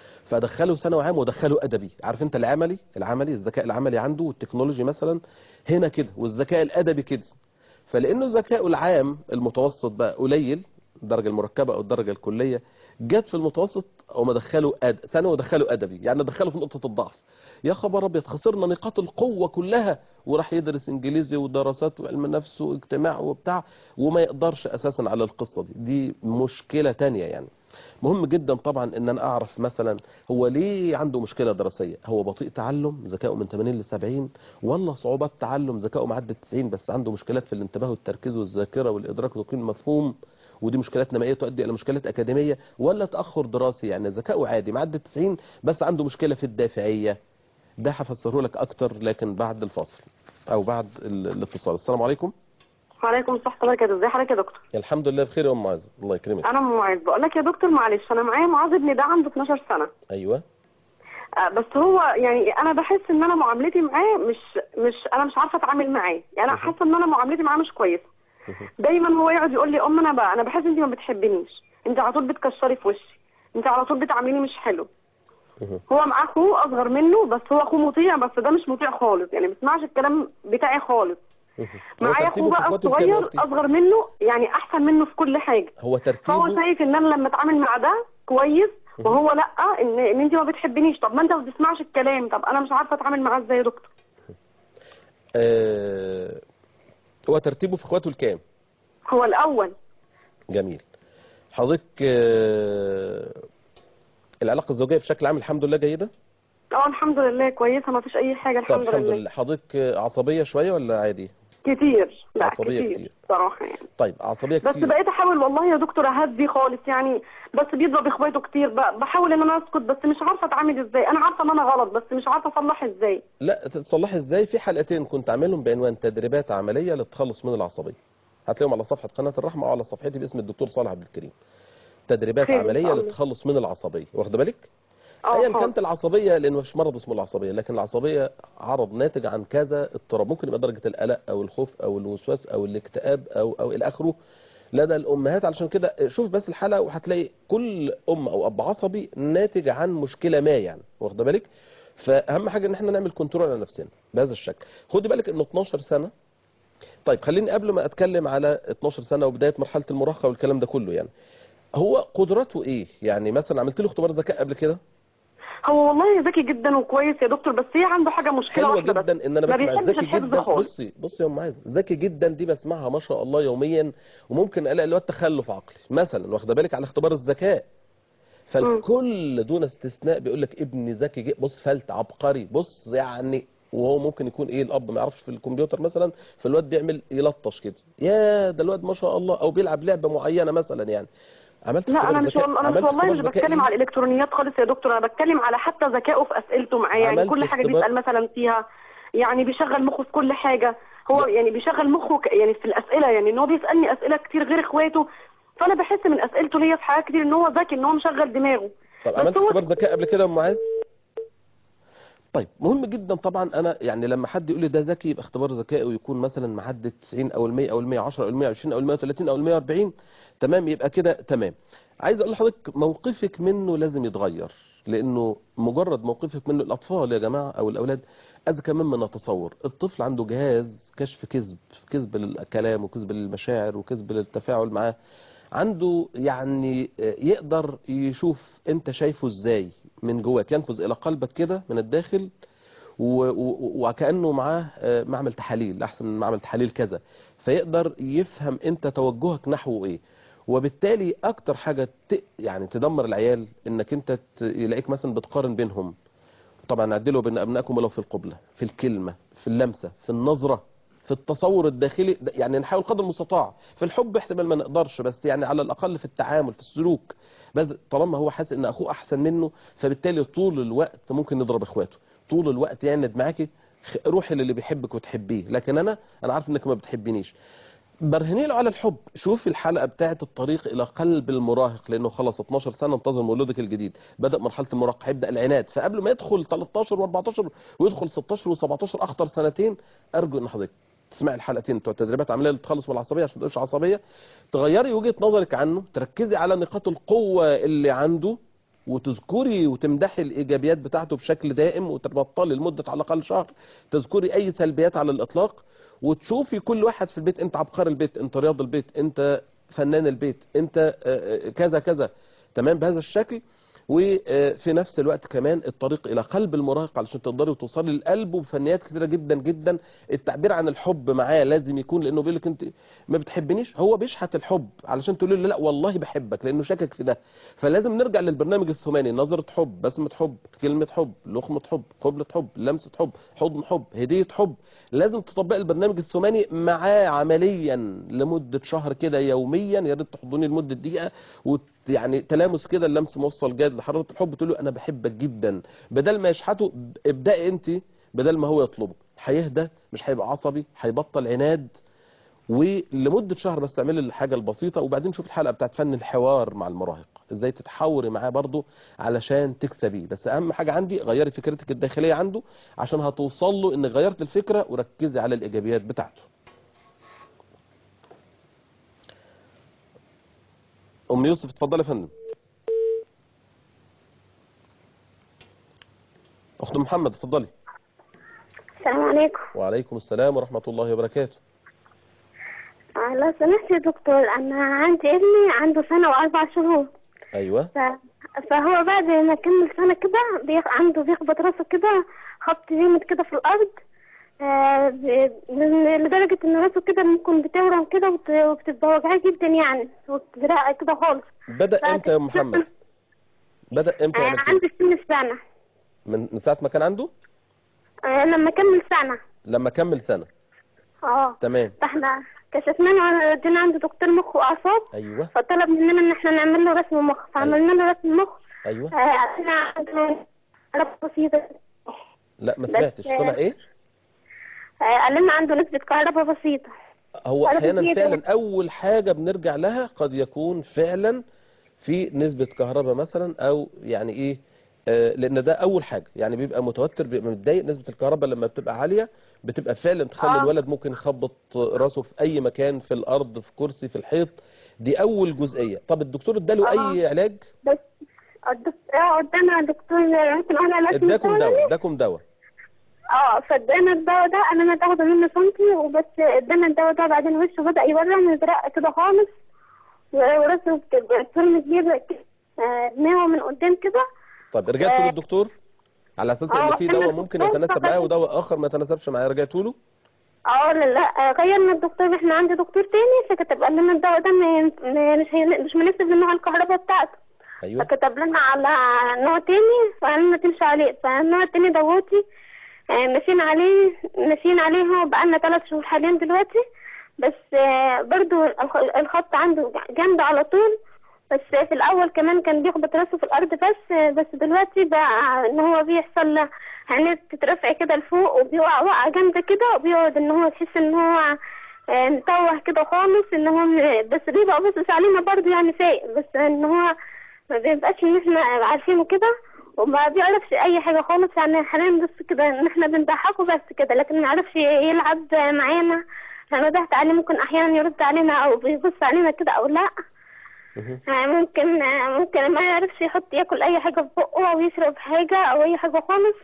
فدخله ثانوي عام ودخله ادبي عارف انت العملي العملي الذكاء العملي عنده والتكنولوجي مثلا هنا كده والذكاء الادبي كده فلانه ذكائه العام المتوسط بقى قليل الدرجه المركبه او الدرجه الكليه جت في المتوسط او ما دخله أد... ثانوي ودخله ادبي يعني دخله في نقطه الضعف يا خبر ابيض خسرنا نقاط القوه كلها وراح يدرس انجليزي ودراسات وعلم نفس واجتماع وبتاع وما يقدرش اساسا على القصه دي دي مشكله تانية يعني مهم جدا طبعا ان انا اعرف مثلا هو ليه عنده مشكله دراسيه هو بطيء تعلم ذكائه من 80 ل 70 ولا صعوبات تعلم ذكائه معدي 90 بس عنده مشكلات في الانتباه والتركيز والذاكره والادراك وتقييم المفهوم ودي مشكلات نمائيه تؤدي الى مشكلات اكاديميه ولا تاخر دراسي يعني ذكائه عادي معدي 90 بس عنده مشكله في الدافعيه ده هفسره لك اكتر لكن بعد الفاصل او بعد ال- الاتصال السلام عليكم وعليكم الصحة الله وبركاته ازي حضرتك يا دكتور الحمد لله بخير يا ام معاذ الله يكرمك انا ام معاذ بقول لك يا دكتور معلش انا معايا معاذ ابني ده عنده 12 سنة ايوه آه، بس هو يعني انا بحس ان انا معاملتي معاه مش مش انا مش عارفة اتعامل معاه يعني انا حاسة ان انا معاملتي معاه مش كويسة دايما هو يقعد يقول لي ام انا بقى انا بحس انت ما بتحبنيش انت على طول بتكشري في وشي انت على طول بتعامليني مش حلو هو معاه اخوه اصغر منه بس هو اخوه مطيع بس ده مش مطيع خالص يعني ما بيسمعش الكلام بتاعي خالص معايا اخوه بقى الصغير اصغر منه يعني احسن منه في كل حاجه هو فهو ترتيبه شايف ان انا لما اتعامل مع ده كويس وهو لا ان ان انت ما بتحبنيش طب ما انت ما بتسمعش الكلام طب انا مش عارفه اتعامل معاه ازاي يا دكتور آه هو ترتيبه في اخواته الكام هو الاول جميل حضرتك آه العلاقه الزوجيه بشكل عام الحمد لله جيده اه الحمد لله كويسه ما فيش اي حاجه طب الحمد, الحمد لله لله حضرتك آه، عصبيه شويه ولا عادي كتير لا عصبية كتير, كتير. صراحه يعني طيب عصبيه بس كتير بقيت احاول والله يا دكتور اهدي خالص يعني بس بيضرب اخواته كتير ب- بحاول ان انا اسكت بس مش عارفه اتعامل ازاي انا عارفه ان انا غلط بس مش عارفه اصلح ازاي لا تصلحي ازاي في حلقتين كنت عاملهم بعنوان تدريبات عمليه للتخلص من العصبيه هتلاقيهم على صفحه قناه الرحمه او على صفحتي باسم الدكتور صالح عبد الكريم تدريبات خير إن عمليه شاء الله. للتخلص من العصبيه واخده بالك اه ايا حاضر. كانت العصبيه لان مفيش مرض اسمه العصبيه لكن العصبيه عرض ناتج عن كذا اضطراب ممكن يبقى درجه القلق او الخوف او الوسواس او الاكتئاب او او الى اخره لدى الامهات علشان كده شوف بس الحلقه وهتلاقي كل ام او اب عصبي ناتج عن مشكله ما يعني واخده بالك فاهم حاجه ان احنا نعمل كنترول على نفسنا بهذا الشكل خدي بالك انه 12 سنه طيب خليني قبل ما اتكلم على 12 سنه وبدايه مرحله المراهقه والكلام ده كله يعني هو قدراته ايه يعني مثلا عملت له اختبار ذكاء قبل كده هو والله ذكي جدا وكويس يا دكتور بس هي عنده حاجه مشكله حلوه واحده بس جدا ان انا ما بسمع بيحبش ذكي الحفظ جدا خالص. بصي بصي يا ام عايزه ذكي جدا دي بسمعها ما شاء الله يوميا وممكن الاقي اللي هو التخلف عقلي مثلا واخده بالك على اختبار الذكاء فالكل دون استثناء بيقول لك ابني ذكي جدا بص فلت عبقري بص يعني وهو ممكن يكون ايه الاب ما يعرفش في الكمبيوتر مثلا فالواد بيعمل يلطش كده يا ده الواد ما شاء الله او بيلعب لعبه معينه مثلا يعني عملت لا اختبار انا مش ذكاء والله انا مش عملت والله اختبار مش ذكاء بتكلم ليه؟ على الالكترونيات خالص يا دكتور انا بتكلم على حتى ذكائه في اسئلته معاه يعني عملت كل حاجه اختبار؟ بيسال مثلا فيها يعني بيشغل مخه في كل حاجه هو لا. يعني بيشغل مخه ك- يعني في الاسئله يعني ان هو بيسالني اسئله كتير غير اخواته فانا بحس من اسئلته ليا في حاجات كتير ان هو ذكي ان هو مشغل دماغه طب بس عملت هو- اختبار ذكاء قبل كده يا ام معاذ طيب مهم جدا طبعا انا يعني لما حد يقول لي ده ذكي يبقى اختبار ذكائه يكون مثلا معدي 90 او ال 100 او ال 110 او ال 120 او ال 130 او ال 140 تمام يبقى كده تمام عايز اقول لحضرتك موقفك منه لازم يتغير لانه مجرد موقفك منه الاطفال يا جماعه او الاولاد اذكى مما نتصور الطفل عنده جهاز كشف كذب كذب للكلام وكذب للمشاعر وكذب للتفاعل معاه عنده يعني يقدر يشوف انت شايفه ازاي من جواك ينفذ الى قلبك كده من الداخل و- و- وكانه معاه آه، معمل تحاليل احسن من معمل تحاليل كذا فيقدر يفهم انت توجهك نحو ايه وبالتالي اكتر حاجه ت... يعني تدمر العيال انك انت ت... يلاقيك مثلا بتقارن بينهم طبعا عدلوا بين ابنائكم ولو في القبلة في الكلمة في اللمسة في النظرة في التصور الداخلي ده- يعني نحاول قدر المستطاع في الحب احتمال ما نقدرش بس يعني على الاقل في التعامل في السلوك بس طالما هو حاسس ان اخوه احسن منه فبالتالي طول الوقت ممكن يضرب اخواته طول الوقت يعند معاكي خ- روحي للي بيحبك وتحبيه لكن انا انا عارف انك ما بتحبنيش برهني له على الحب شوف الحلقه بتاعه الطريق الى قلب المراهق لانه خلاص 12 سنه انتظر مولودك الجديد بدا مرحله المراهقه هيبدا العناد فقبل ما يدخل 13 و14 ويدخل 16 و17 اخطر سنتين ارجو ان حضرتك تسمعي الحلقتين بتوع التدريبات العمليه للتخلص من العصبيه عشان ما تبقاش عصبيه تغيري وجهه نظرك عنه تركزي على نقاط القوه اللي عنده وتذكري وتمدحي الايجابيات بتاعته بشكل دائم وتبطلي لمده على الاقل شهر تذكري اي سلبيات على الاطلاق وتشوفي كل واحد في البيت انت عبقري البيت انت رياض البيت انت فنان البيت انت آه، آه، كذا كذا تمام بهذا الشكل وفي نفس الوقت كمان الطريق الى قلب المراهق علشان تقدري توصلي للقلب وبفنيات كتيره جدا جدا التعبير عن الحب معاه لازم يكون لانه بيقول لك انت ما بتحبنيش هو بيشحت الحب علشان تقول له لا والله بحبك لانه شاكك في ده فلازم نرجع للبرنامج الثماني نظره حب بسمه حب كلمه حب لقمه حب قبله حب لمسه حب حضن حب هديه حب لازم تطبق البرنامج الثماني معاه عمليا لمده شهر كده يوميا يا ريت تحضني لمده دقيقه وت يعني تلامس كده اللمس موصل جاد لحراره الحب تقول له انا بحبك جدا بدل ما يشحته ابدأي انت بدل ما هو يطلبك هيهدى مش هيبقى عصبي هيبطل عناد ولمده شهر بس تعملي الحاجه البسيطه وبعدين شوف الحلقه بتاعت فن الحوار مع المراهق ازاي تتحاوري معاه برضه علشان تكسبيه بس اهم حاجه عندي غيري فكرتك الداخليه عنده عشان هتوصل له ان غيرت الفكره وركزي على الايجابيات بتاعته ام يوسف اتفضلي يا فندم اخت محمد اتفضلي السلام عليكم وعليكم السلام ورحمه الله وبركاته آه، لو سمحت يا دكتور أنا عندي ابني عنده سنة وأربع شهور ايوه ف... فهو بعد ما كمل سنة كده بيخ... عنده بيخبط راسه كده خبط جامد كده في الأرض آه، ب- من- لدرجة إن راسه كده ممكن بتورم كده وبت- وبتبقى وجعاه جدا يعني وبتزرق كده خالص بدأ بعد- امتى يا أم محمد بدأ امتى آه، يعمل عنده كده سن سنة من من ساعة ما كان عنده آه، لما كمل سنة لما كمل سنة اه تمام فاحنا كشفنا له ودينا عند دكتور مخ وأعصاب ايوه فطلب مننا إن احنا نعمل له رسم مخ فعملنا له رسم مخ ايوه آه، أنا عنده كهرباء بسيطة لا ما بس- سمعتش طلع ايه آه، قال لنا عنده نسبة كهرباء بسيطة هو على احيانا فكرة- فعلا اول حاجه بنرجع لها قد يكون فعلا في نسبه كهرباء مثلا او يعني ايه آه، لان ده اول حاجه يعني بيبقى متوتر بيبقى متضايق نسبه الكهرباء لما بتبقى عاليه بتبقى فعلا تخلي آه. الولد ممكن يخبط راسه في اي مكان في الارض في كرسي في الحيط دي اول جزئيه طب الدكتور اداله اي علاج بس الدكتور اه قدامنا دكتور ممكن اقول على اسم اداكم الدواء دواء يعني؟ اداكم دواء اه فادانا الدواء ده انا ما تاخده منه سنتي وبس ادانا الدواء ده بعدين وشه بدأ يورم ويزرق كده خالص وراسه بتبقى فيلم كبير آه، دماغه من قدام كده طب رجعتوا آه. للدكتور على اساس ان آه، في إحنا دواء ممكن الدكتور يتناسب معاه فقط- ودواء اخر ما يتناسبش معاه رجعتوا له اه لا لا آه، غيرنا الدكتور احنا عندي دكتور تاني فكتب قال لنا الدواء ده ما- ما- مش هي- مش مناسب لنوع الكهرباء بتاعته ايوه فكتب لنا على نوع تاني فقال لنا تمشي عليه فالنوع التاني دوتي آه، ماشيين عليه ماشيين عليه هو بقالنا ثلاث شهور حاليا دلوقتي بس آه، برضو الخ- الخط عنده جامد على طول بس في الاول كمان كان بيخبط راسه في الارض بس آه، بس دلوقتي بقى ان هو بيحصل له عينيه بتترفع كده لفوق وبيقع وقعه جامده كده وبيقعد ان هو تحس ان هو آه، متوه كده خالص ان هو م- بس بيبقى باصص علينا برضو يعني فايق بس ان هو ما بيبقاش ان احنا عارفينه كده وما بيعرفش اي حاجه خالص يعني حاليا بس كده ان احنا بنضحكه بس كده لكن ما يعرفش يلعب معانا لما ضحكت عليه ممكن احيانا يرد علينا او بيبص علينا كده او لا مهم. آه، ممكن آه، ممكن ما يعرفش يحط ياكل اي حاجه في بقه او يشرب حاجه او اي حاجه خالص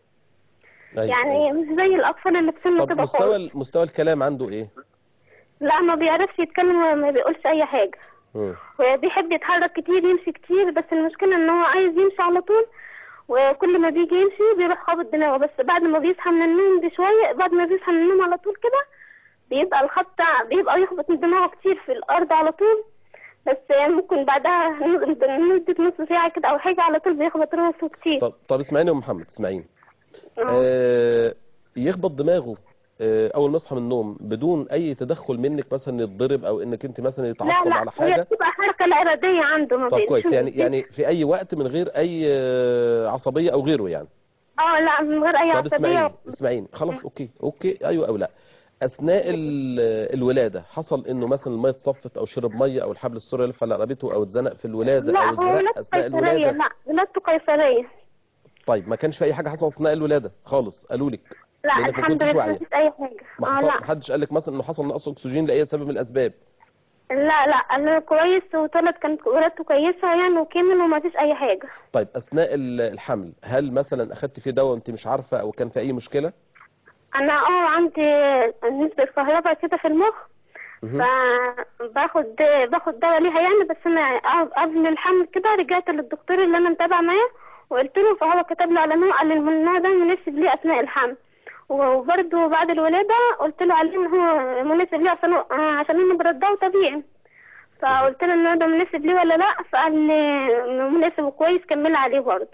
أيوة. يعني أيوة. مش زي الاطفال اللي في سنه طب كده مستوى خالص مستوى الكلام عنده ايه لا ما بيعرفش يتكلم وما بيقولش اي حاجه مم. وبيحب يتحرك كتير يمشي كتير بس المشكلة ان هو عايز يمشي على طول وكل ما بيجي يمشي بيروح خابط دماغه بس بعد ما بيصحى من النوم بشوية بعد ما بيصحى من النوم على طول كده بيبقى الخط بيبقى يخبط من دماغه كتير في الأرض على طول بس ممكن بعدها مدة نص ساعة كده أو حاجة على طول بيخبط راسه كتير طب طب اسمعيني يا أم محمد اسمعيني آه. آه يخبط دماغه آه اول ما يصحى من النوم بدون اي تدخل منك مثلا يتضرب او انك انت مثلا لا يتعصب لا على هي حاجه بتبقى حركة لا إرادية عنده ما طب بيقدرش كويس يعني يمسك. يعني في اي وقت من غير اي آه، عصبيه او غيره يعني اه لا من غير أي طب عصبية اسمعيني اسمعيني خلاص اوكي اوكي ايوه او لا اثناء ال- الولاده حصل انه مثلا الميه اتصفت او شرب ميه او الحبل السري لف على رقبته او اتزنق في الولاده لا او هو ازرق ولادته اثناء قيصرية الولاده لا ولادته قيصرية طيب ما كانش في اي حاجه حصلت اثناء الولاده خالص قالوا لك لا لأنك ما الحمد كنتش لله واعية. مفيش أي حاجة ما اه حصل لا ما حدش قال لك مثلا انه حصل نقص اكسجين لاي سبب من الاسباب لا لا انا كويس وطلعت كانت ولادته كويسه يعني وكمل وما فيش اي حاجه طيب اثناء ال- الحمل هل مثلا اخدت فيه دواء وانت مش عارفه او كان في اي مشكله انا اه عندي نسبه كهرباء كده في المخ مهم. فباخد باخد دواء ليها يعني بس انا قبل الحمل كده رجعت للدكتور اللي انا متابعه معاه وقلت له فهو كتب لي على نوع قال لي النوع ده مناسب ليه اثناء الحمل وبرده بعد الولاده قلت له عليه ان هو مناسب ليه عشان آه، عشان انا برضعه طبيعي فقلت له ان ده مناسب ليه ولا لا فقال لي مناسب وكويس كمل عليه برضه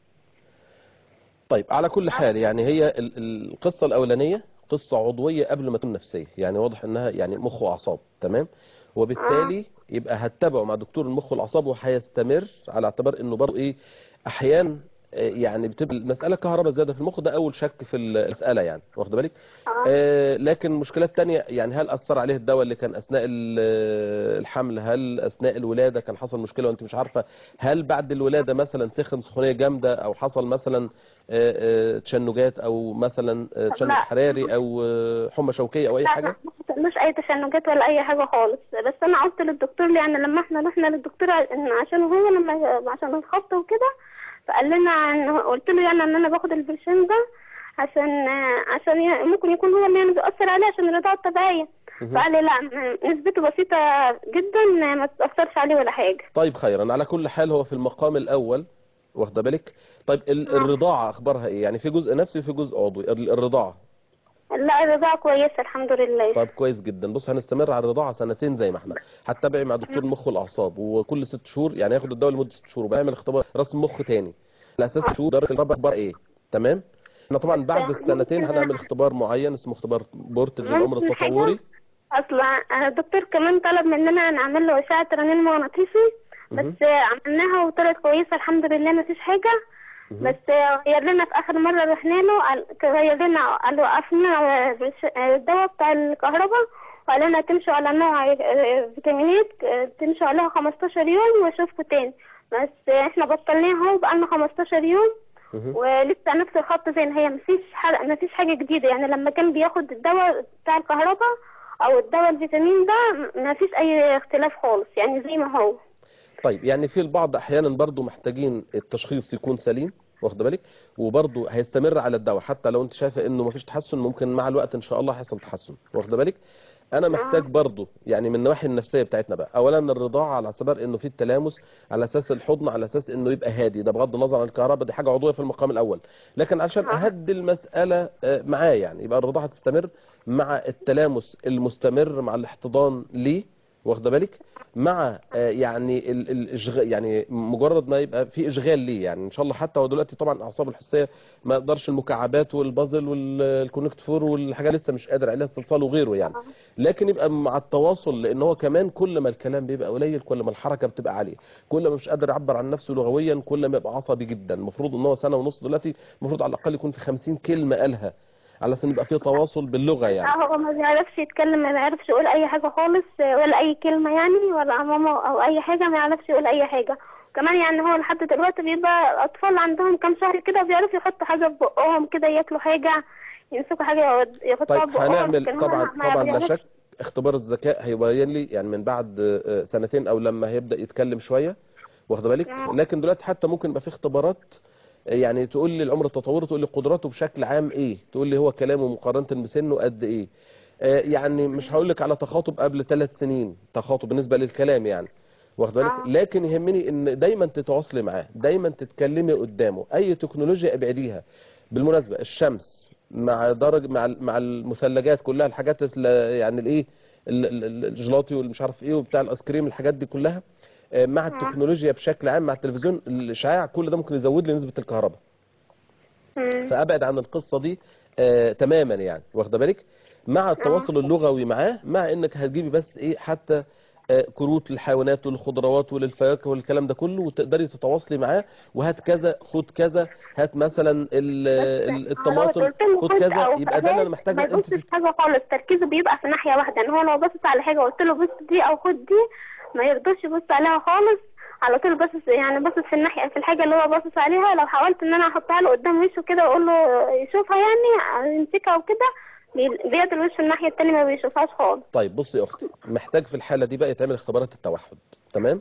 طيب على كل حال يعني هي ال- ال- القصه الاولانيه قصه عضويه قبل ما تكون نفسيه يعني واضح انها يعني مخ واعصاب تمام وبالتالي يبقى هتتابعه مع دكتور المخ والاعصاب وهيستمر على اعتبار انه برضه ايه احيانا آه، يعني بتبقى المساله كهرباء زياده في المخ ده اول شك في المساله يعني واخد بالك آه لكن مشكلات تانية يعني هل اثر عليه الدواء اللي كان اثناء ال- الحمل هل اثناء الولاده كان حصل مشكله وانت مش عارفه هل بعد الولاده مثلا سخن سخونيه جامده او حصل مثلا آه، آه، تشنجات او مثلا آه، تشنج لا. حراري او آه، حمى شوكيه او اي لا حاجه لا ما حصلوش اي تشنجات ولا اي حاجه خالص بس انا قلت للدكتور يعني لما احنا رحنا للدكتور ان عشان هو لما عشان الخبط وكده فقال لنا إن- قلت له يعني ان انا باخد البرشام ده عشان عشان ي- ممكن يكون هو اللي يعني بيأثر عليه عشان الرضاعة الطبيعية مهم. فقال لي لا م- نسبته بسيطة جدا ما تأثرش عليه ولا حاجة طيب خيرا على كل حال هو في المقام الاول واخده بالك طيب ال- الرضاعه اخبارها ايه يعني في جزء نفسي وفي جزء عضوي ال- الرضاعه لا الرضاعة كويسة الحمد لله طيب كويس جدا بص هنستمر على الرضاعه سنتين زي ما احنا هتتابعي مع دكتور المخ والاعصاب وكل ست شهور يعني ياخد الدواء لمده ست شهور وبيعمل اختبار راس المخ تاني على اساس شهور درجه الرضاعه اخبار ايه تمام احنا طبعا بعد السنتين هنعمل اختبار معين اسمه اختبار بورتج العمر ممكن حاجة؟ التطوري اصلا الدكتور كمان طلب مننا نعمل له اشعه رنين مغناطيسي بس عملناها وطلعت كويسه الحمد لله ما فيش حاجه بس غير لنا في اخر مره رحنا له قال- غير لنا قال وقفنا الدواء بتاع الكهرباء وقال لنا تمشوا على نوع آه، فيتامينات آه، تمشوا عليها 15 يوم واشوفكم تاني بس آه، احنا بطلناها اهو بقالنا 15 يوم مهم. ولسه نفس الخط زي ما هي مفيش حاجة مفيش حاجة جديدة يعني لما كان بياخد الدواء بتاع الكهرباء أو الدواء الفيتامين ده مفيش أي اختلاف خالص يعني زي ما هو طيب يعني في البعض احيانا برضو محتاجين التشخيص يكون سليم واخد بالك وبرضو هيستمر على الدواء حتى لو انت شايفه انه مفيش تحسن ممكن مع الوقت ان شاء الله هيحصل تحسن واخد بالك انا محتاج برضو يعني من النواحي النفسيه بتاعتنا بقى اولا الرضاعه على اعتبار انه في التلامس على اساس الحضن على اساس انه يبقى هادي ده بغض النظر عن الكهرباء دي حاجه عضويه في المقام الاول لكن عشان اهدي المساله آه، معاه يعني يبقى الرضاعه تستمر مع التلامس المستمر مع الاحتضان ليه واخده بالك مع آه، يعني ال- الاشغال يعني مجرد ما يبقى في اشغال ليه يعني ان شاء الله حتى هو دلوقتي طبعا الاعصاب الحسيه ما يقدرش المكعبات والبازل والكونكت فور والحاجه لسه مش قادر عليها الصلصال وغيره يعني لكن يبقى مع التواصل لان هو كمان كل ما الكلام بيبقى قليل كل ما الحركه بتبقى عاليه كل ما مش قادر يعبر عن نفسه لغويا كل ما يبقى عصبي جدا المفروض ان هو سنه ونص دلوقتي المفروض على الاقل يكون في 50 كلمه قالها على اساس يبقى في تواصل باللغه يعني لا هو ما بيعرفش يتكلم ما بيعرفش يقول أي حاجة خالص ولا أي كلمة يعني ولا ماما أو أي حاجة ما يعرفش يقول أي حاجة كمان يعني هو لحد دلوقتي بيبقى أطفال عندهم كام شهر كده بيعرفوا يحطوا حاجة في بقهم كده ياكلوا حاجة يمسكوا حاجة يقعد- يحطوها طيب في بقهم هنعمل لكن هو طبعا ما طبعا لا بيعرفش. شك اختبار الذكاء هيبين لي يعني من بعد آه، سنتين او لما هيبدا يتكلم شويه واخد بالك نعم. لكن دلوقتي حتى ممكن يبقى في اختبارات آه، يعني تقول لي العمر التطوري تقول لي قدراته بشكل عام ايه تقول لي هو كلامه مقارنه بسنه قد ايه آه، يعني مش هقول لك على تخاطب قبل ثلاث سنين تخاطب بالنسبه للكلام يعني واخد بالك آه. لكن يهمني ان دايما تتواصلي معاه دايما تتكلمي قدامه اي تكنولوجيا ابعديها بالمناسبه الشمس مع درج مع ال- مع المثلجات كلها الحاجات ال- يعني الايه ال- ال- ال- الجيلاتي والمش عارف ايه وبتاع الايس كريم الحاجات دي كلها آه، مع التكنولوجيا بشكل عام مع التلفزيون الاشعاع كل ده ممكن يزود لي نسبه الكهرباء مم. فابعد عن القصه دي آه تماما يعني واخده بالك مع التواصل اللغوي معاه مع انك هتجيبي بس ايه حتى آه كروت للحيوانات وللخضروات وللفواكه والكلام ده كله وتقدري تتواصلي معاه وهات كذا خد كذا هات مثلا ال- ال- الطماطم قلت له خد خد كذا أو يبقى ده اللي انا هات، محتاجه ما انت يبصش تت- حاجه خالص تركيزه بيبقى في ناحيه واحده ان هو لو باصص على حاجه قلت له بص دي او خد دي ما يرضاش يبص عليها خالص على طول باصص يعني باصص في الناحيه في الحاجه اللي هو باصص عليها لو حاولت ان انا احطها له قدام وشه كده واقول له يشوفها يعني يمسكها وكده بي- بيقدر وشه الناحيه التانية ما بيشوفهاش خالص طيب بصي يا اختي محتاج في الحاله دي بقى يتعمل اختبارات التوحد تمام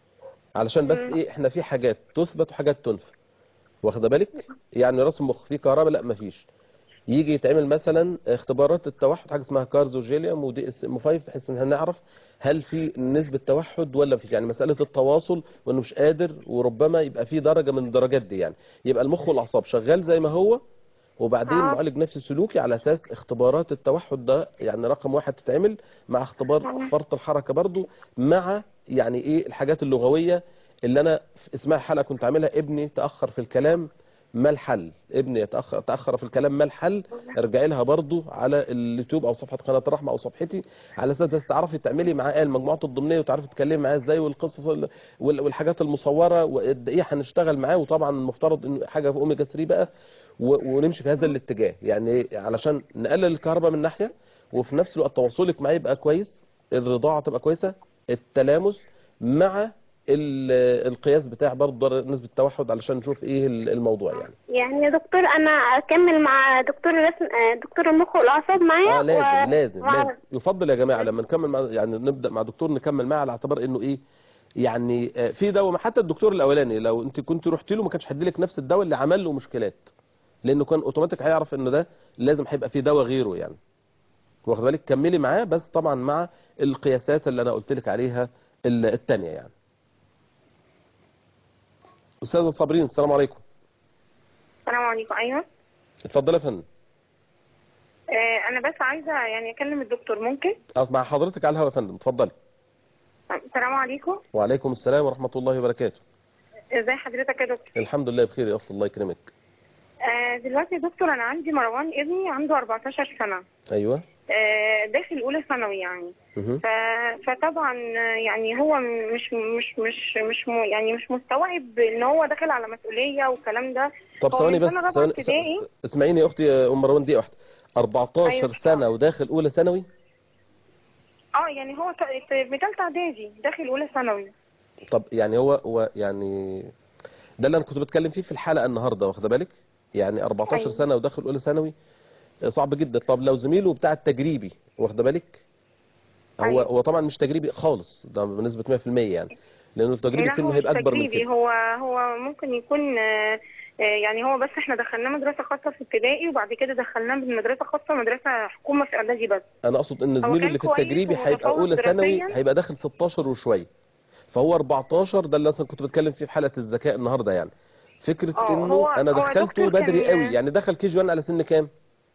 علشان بس ايه احنا في حاجات تثبت وحاجات تنفى واخده بالك يعني رسم مخ فيه كهرباء لا مفيش يجي يتعمل مثلا اختبارات التوحد حاجه اسمها كارزوجيليوم ودي اس ام 5 بحيث ان هنعرف هل في نسبه توحد ولا في يعني مساله التواصل وانه مش قادر وربما يبقى في درجه من الدرجات دي يعني يبقى المخ والاعصاب شغال زي ما هو وبعدين آه. معالج نفسي سلوكي على اساس اختبارات التوحد ده يعني رقم واحد تتعمل مع اختبار فرط الحركه برضو مع يعني ايه الحاجات اللغويه اللي انا في اسمها حلقه كنت عاملها ابني تاخر في الكلام ما الحل ابني يتاخر تاخر في الكلام ما الحل ارجعي لها برضو على اليوتيوب او صفحه قناه الرحمه او صفحتي على اساس بس تعرفي تعملي معاه المجموعات الضمنيه وتعرفي تتكلمي معاه ازاي والقصص ال- وال- والحاجات المصوره وقد ايه هنشتغل معاه وطبعا المفترض انه حاجه في اوميجا 3 بقى و- ونمشي في هذا الاتجاه يعني علشان نقلل الكهرباء من ناحيه وفي نفس الوقت تواصلك معاه يبقى كويس الرضاعه تبقى كويسه التلامس مع ال- القياس بتاع برضه در- نسبه التوحد علشان نشوف ايه ال- الموضوع يعني يعني يا دكتور انا اكمل مع دكتور الرسم آه، دكتور المخ والاعصاب معايا اه لازم و- لازم و- لازم يفضل يا جماعه لما نكمل مع يعني نبدا مع دكتور نكمل معاه على اعتبار انه ايه يعني آه، في دواء حتى الدكتور الاولاني لو انت كنت رحت له ما كانش هيديلك نفس الدواء اللي عمل له مشكلات لانه كان اوتوماتيك هيعرف انه ده لازم هيبقى فيه دواء غيره يعني واخد بالك كملي معاه بس طبعا مع القياسات اللي انا قلت لك عليها ال- التانية يعني استاذه صابرين السلام عليكم السلام عليكم ايوه اتفضل يا فندم آه انا بس عايزه يعني اكلم الدكتور ممكن آه، مع حضرتك على الهواء يا فندم اتفضلي السلام عليكم وعليكم السلام ورحمه الله وبركاته ازي حضرتك يا دكتور الحمد لله بخير يا اخت الله يكرمك آه دلوقتي يا دكتور انا عندي مروان ابني عنده 14 سنه ايوه آه داخل اولى ثانوي يعني مهم. ف... فطبعا آه، يعني هو مش مش مش مش م... يعني مش مستوعب ان هو داخل على مسؤوليه والكلام ده طب هو ثواني من بس سنة رابعة ثواني ابتدائي. اسمعيني يا اختي يا ام مروان دقيقه واحده 14 أيوة. سنه وداخل اولى ثانوي اه يعني هو ت- في ثالثه اعدادي داخل اولى ثانوي طب يعني هو هو يعني ده اللي انا كنت بتكلم فيه في الحلقه النهارده واخده بالك يعني 14 أيوة. سنه وداخل اولى ثانوي صعب جدا طب لو زميله بتاع التجريبي واخده بالك هو أيوة. هو طبعا مش تجريبي خالص ده بنسبه 100% يعني لانه التجريبي لا هو سنه مش هيبقى اكبر من تجريبي كده هو هو ممكن يكون آه، آه، يعني هو بس احنا دخلناه مدرسه خاصه في ابتدائي وبعد كده دخلناه من مدرسه خاصه مدرسه حكومه في اعدادي بس انا اقصد ان هو زميله كان اللي في كويس التجريبي هيبقى ومتفوق اولى ثانوي دراسياً. هيبقى داخل 16 وشويه فهو 14 ده اللي اصلا كنت بتكلم فيه في حلقه الذكاء النهارده يعني فكره آه، انه هو- انا هو دخلته دكتور بدري كان- قوي يعني دخل كي جي 1 على سن كام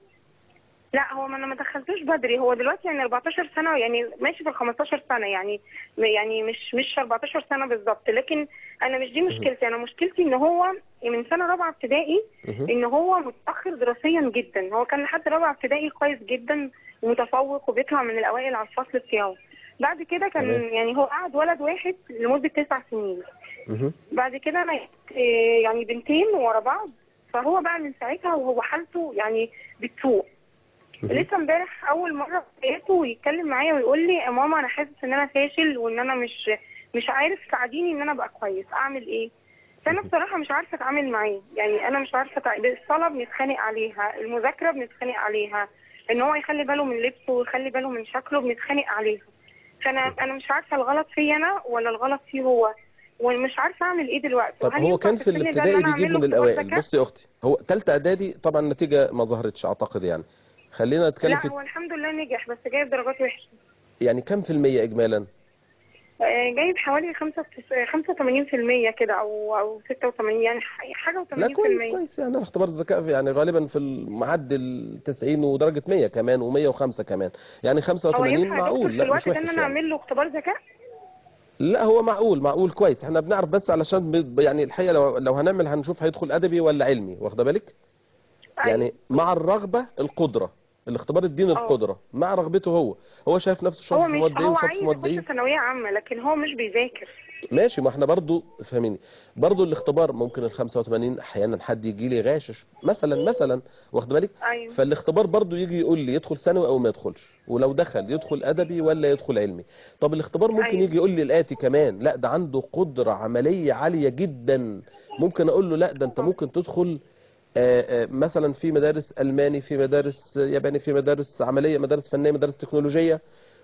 لا هو ما انا ما دخلتوش بدري هو دلوقتي يعني 14 سنه يعني ماشي في ال 15 سنه يعني يعني مش مش 14 سنه بالظبط لكن انا مش دي مشكلتي انا مشكلتي ان هو من سنه رابعه ابتدائي مهم. ان هو متاخر دراسيا جدا هو كان لحد رابعه ابتدائي كويس جدا ومتفوق وبيطلع من الاوائل على الفصل بتاعه بعد كده كان تمام. يعني هو قعد ولد واحد لمده تسع سنين مهم. بعد كده انا إيه، يعني بنتين ورا بعض فهو بقى من ساعتها وهو حالته يعني بتسوء مهم. لسه امبارح اول مره لقيته يتكلم معايا ويقول لي يا ماما انا حاسس ان انا فاشل وان انا مش مش عارف ساعديني ان انا ابقى كويس اعمل ايه فانا بصراحه مش عارفه اتعامل معاه يعني انا مش عارفه أتع... الصلاه بنتخانق عليها المذاكره بنتخانق عليها ان هو يخلي باله من لبسه ويخلي باله من شكله بنتخانق عليها فانا انا مش عارفه الغلط فيا انا ولا الغلط فيه هو ومش عارفه اعمل ايه دلوقتي طب وهل هو ينفع كان في السن ده إن الابتدائي أنا بيجيب أعمل له من اختبار الاوائل ذكاء؟ بصي يا اختي هو ثالثه اعدادي طبعا النتيجه ما ظهرتش اعتقد يعني خلينا نتكلم لا في هو الحمد لله نجح بس جايب درجات وحشه يعني كم في المية اجمالا آه، جايب حوالي 85% كده او او 86 يعني ح- حاجه و80% لا كويس كويس يعني اختبار الذكاء في- يعني غالبا في المعدل 90 ودرجه 100 كمان و105 كمان يعني هو 85 ينفع يا دكتور معقول في لا الوقت مش ده ان وحش انا يعني اعمل له اختبار ذكاء لا هو معقول معقول كويس احنا بنعرف بس علشان ب- يعني الحقيقه لو لو هنعمل هنشوف هيدخل ادبي ولا علمي واخده بالك يعني مع الرغبه القدره الاختبار الدين اه. القدره مع رغبته هو هو شايف نفسه شاطر هو في مش مواد ايه هو وشاطر عايز في مواد ايه يخش ثانويه عامه لكن هو مش بيذاكر ماشي ما احنا برضو فاهميني برضو الاختبار ممكن ال 85 احيانا حد يجي لي غاشش مثلا مثلا واخد بالك ايوه فالاختبار برضو يجي يقول لي يدخل ثانوي او ما يدخلش ولو دخل يدخل ادبي ولا يدخل علمي طب الاختبار ممكن أيوة. يجي يقول لي الاتي كمان لا ده عنده قدرة عملية عالية جدا ممكن اقول له لا ده انت ممكن تدخل آه، آه، مثلا في مدارس الماني في مدارس ياباني في مدارس عملية مدارس فنية مدارس تكنولوجية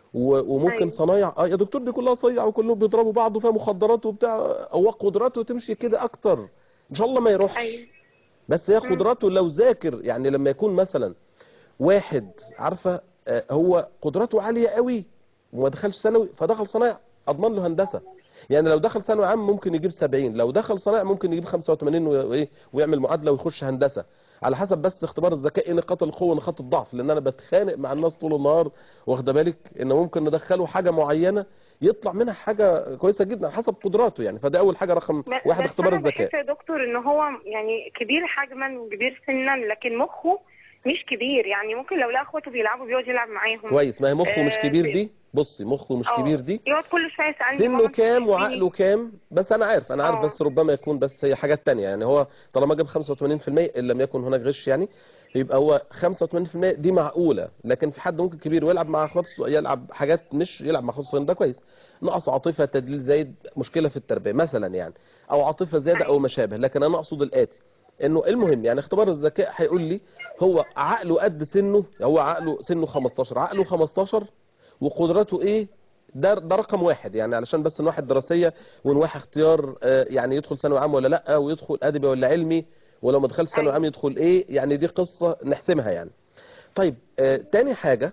و- وممكن أيوة. صنايع اه يا دكتور دي كلها صيع وكلهم بيضربوا بعض وفيها مخدرات وبتاع هو قدراته تمشي كده اكتر ان شاء الله ما يروحش ايوه بس هي مم. قدراته لو ذاكر يعني لما يكون مثلا واحد عارفه آه، هو قدراته عاليه قوي وما دخلش ثانوي فدخل صنايع اضمن له هندسه يعني لو دخل ثانوي عام ممكن يجيب 70 لو دخل صنايع ممكن يجيب 85 و- وايه ويعمل معادله ويخش هندسه على حسب بس اختبار الذكاء ايه نقاط القوه ونقاط الضعف لان انا بتخانق مع الناس طول النهار واخده بالك ان ممكن ندخله حاجه معينه يطلع منها حاجه كويسه جدا على حسب قدراته يعني فده اول حاجه رقم ب- واحد بس اختبار انا الذكاء بحس يا دكتور ان هو يعني كبير حجما وكبير سنا لكن مخه مش كبير يعني ممكن لو لقى اخواته بيلعبوا بيقعد يلعب معاهم كويس ما هي مخه مش آه، كبير في- دي بصي مخه مش اه. كبير دي يقعد كل شويه يسالني سنه ماما أنت كام بتحبيني؟ وعقله كام بس انا عارف انا عارف اه. بس ربما يكون بس هي حاجات تانية يعني هو طالما جاب 85% ان لم يكن هناك غش يعني يبقى هو 85% دي معقولة لكن في حد ممكن كبير ويلعب مع اخواته الصغ- يلعب حاجات مش يلعب مع اخواته الصغيرين ده كويس نقص عاطفة تدليل زايد مشكلة في التربية مثلا يعني او عاطفة زيادة او ما شابه لكن انا اقصد الاتي انه المهم يعني اختبار الذكاء هيقول لي هو عقله قد سنه هو عقله سنه 15 عقله 15 وقدراته ايه ده ده رقم واحد يعني علشان بس نواحي دراسيه ونواحي اختيار آه، يعني يدخل ثانوي عام ولا لا ويدخل ادبي ولا علمي ولو ما دخلش ثانوي أيوة. عام يدخل ايه يعني دي قصه نحسمها يعني طيب آه، تاني حاجه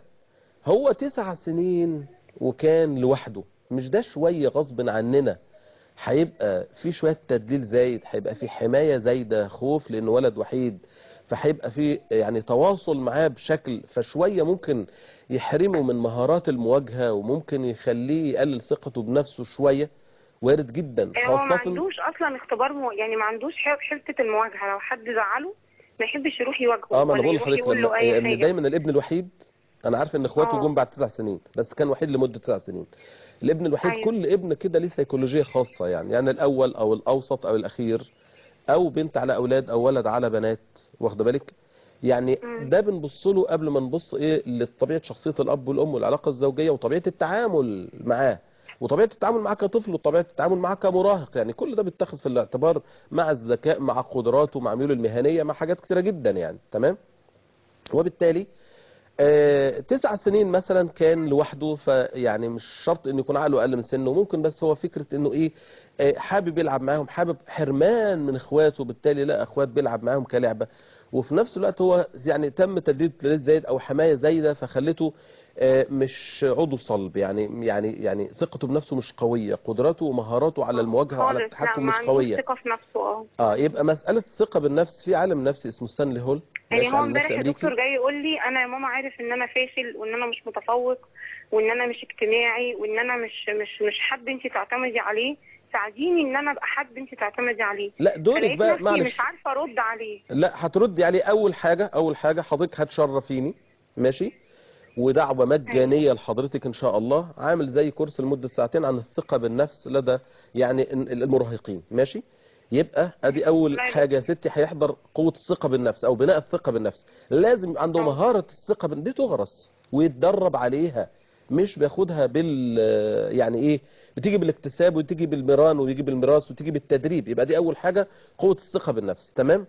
هو تسع سنين وكان لوحده مش ده شويه غصب عننا هيبقى في شويه تدليل زايد هيبقى في حمايه زايده خوف لانه ولد وحيد فهيبقى في يعني تواصل معاه بشكل فشويه ممكن يحرمه من مهارات المواجهه وممكن يخليه يقلل ثقته بنفسه شويه وارد جدا هو ما خاصه عندوش اصلا اختبار مو... يعني ما عندوش ح- حته المواجهه لو حد زعله ما يحبش يروح يواجهه اه ما انا ولا بقول يروح لحضرتك يقول له لما اي ان حاجه دايما الابن الوحيد انا عارف ان اخواته اه. جم بعد تسع سنين بس كان وحيد لمده تسع سنين الابن الوحيد أيوة. كل ابن كده ليه سيكولوجيه خاصه يعني يعني الاول او الاوسط او الاخير او بنت على اولاد او ولد على بنات واخده بالك يعني ده بنبص له قبل ما نبص ايه لطبيعه شخصيه الاب والام والعلاقه الزوجيه وطبيعه التعامل معاه وطبيعه التعامل معاه كطفل وطبيعه التعامل معاه كمراهق يعني كل ده بيتخذ في الاعتبار مع الذكاء مع قدراته مع ميوله المهنيه مع حاجات كتيره جدا يعني تمام وبالتالي آه، تسع سنين مثلا كان لوحده فيعني مش شرط انه يكون عقله اقل من سنه ممكن بس هو فكره انه ايه آه، حابب يلعب معاهم حابب حرمان من اخواته بالتالي لا اخوات بيلعب معاهم كلعبه وفي نفس الوقت هو يعني تم تدريب تدريب زايد او حمايه زايده فخلته آه، مش عضو صلب يعني يعني يعني ثقته بنفسه مش قويه قدراته ومهاراته على المواجهه وعلى خالص لا التحكم ما مش عندوش قويه ثقه في نفسه اه اه يبقى مساله الثقه بالنفس في عالم نفسي اسمه ستانلي هول يعني ناشئ هو عالم نفسي امبارح امريكي الدكتور جاي يقول لي انا يا ماما عارف ان انا فاشل وان انا مش متفوق وان انا مش اجتماعي وان انا مش مش مش حد انت تعتمدي عليه ساعديني ان انا ابقى حد انت تعتمدي عليه لا دورك فلقيت بقى نفسي معلش مش عارفه ارد عليه لا هتردي عليه اول حاجه اول حاجه حضرتك هتشرفيني ماشي ودعوه مجانيه لحضرتك ان شاء الله عامل زي كورس لمده ساعتين عن الثقه بالنفس لدى يعني ال- المراهقين ماشي يبقى ادي اول ماشي. حاجه يا ستي هيحضر قوه الثقه بالنفس او بناء الثقه بالنفس لازم يبقى عنده آه. مهاره الثقه بال- دي تغرس ويتدرب عليها مش بياخدها بال يعني ايه بتيجي بالاكتساب وتيجي بالمران ويجي بالميراث وتيجي بالتدريب يبقى دي اول حاجه قوه الثقه بالنفس تمام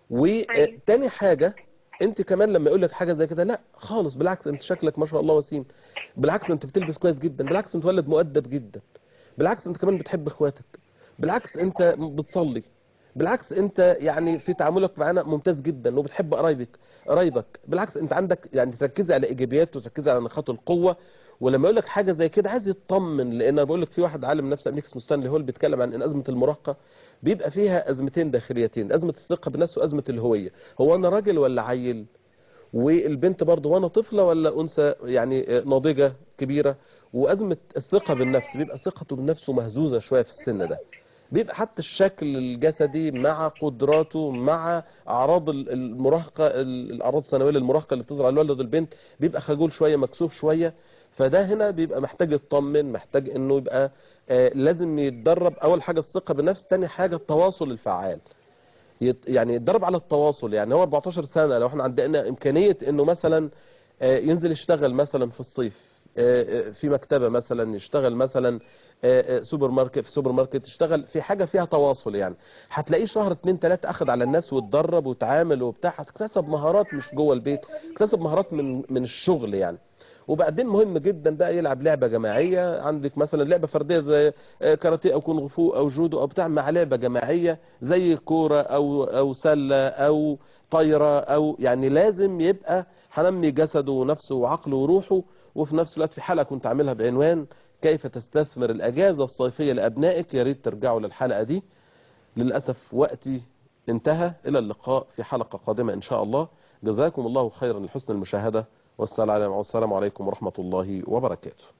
وتاني حاجه انت كمان لما يقول لك حاجه زي كده لا خالص بالعكس انت شكلك ما شاء الله وسيم بالعكس انت بتلبس كويس جدا بالعكس انت ولد مؤدب جدا بالعكس انت كمان بتحب اخواتك بالعكس انت بتصلي بالعكس انت يعني في تعاملك معانا ممتاز جدا وبتحب قرايبك قرايبك بالعكس انت عندك يعني تركزي على ايجابيات وتركزي على نقاط القوه ولما يقول لك حاجه زي كده عايز يطمن لان انا بقول لك في واحد عالم نفس امريكا اسمه ستانلي هول بيتكلم عن ان ازمه المراهقه بيبقى فيها ازمتين داخليتين ازمه الثقه بالنفس وازمه الهويه هو انا راجل ولا عيل والبنت برضه وانا طفله ولا انثى يعني ناضجه كبيره وازمه الثقه بالنفس بيبقى ثقته بنفسه مهزوزه شويه في السن ده بيبقى حتى الشكل الجسدي مع قدراته مع اعراض ال- المراهقه ال- الاعراض الثانويه للمراهقه اللي بتظهر على الولد والبنت بيبقى خجول شويه مكسوف شويه فده هنا بيبقى محتاج يطمن محتاج انه يبقى آه لازم يتدرب اول حاجه الثقه بالنفس تاني حاجه التواصل الفعال يت- يعني يتدرب على التواصل يعني هو 14 سنه لو احنا عندنا امكانيه انه مثلا آه، ينزل يشتغل مثلا في الصيف آه، آه، في مكتبه مثلا يشتغل مثلا آه، آه، سوبر ماركت في سوبر ماركت يشتغل في حاجه فيها تواصل يعني هتلاقيه شهر اتنين تلاته اخد على الناس واتدرب وتعامل وبتاع هتكتسب مهارات مش جوه البيت اكتسب مهارات من من الشغل يعني وبعدين مهم جدا بقى يلعب لعبه جماعيه عندك مثلا لعبه فرديه زي آه، كاراتيه او كونغ فو او جودو او بتاع مع لعبه جماعيه زي كوره او او سله او طايره او يعني لازم يبقى هنمي جسده ونفسه وعقله وروحه وفي نفس الوقت في حلقه كنت عاملها بعنوان كيف تستثمر الاجازه الصيفيه لابنائك يا ريت ترجعوا للحلقه دي للاسف وقتي انتهى الى اللقاء في حلقه قادمه ان شاء الله جزاكم الله خيرا لحسن المشاهده والسلام والسلام عليكم ورحمه الله وبركاته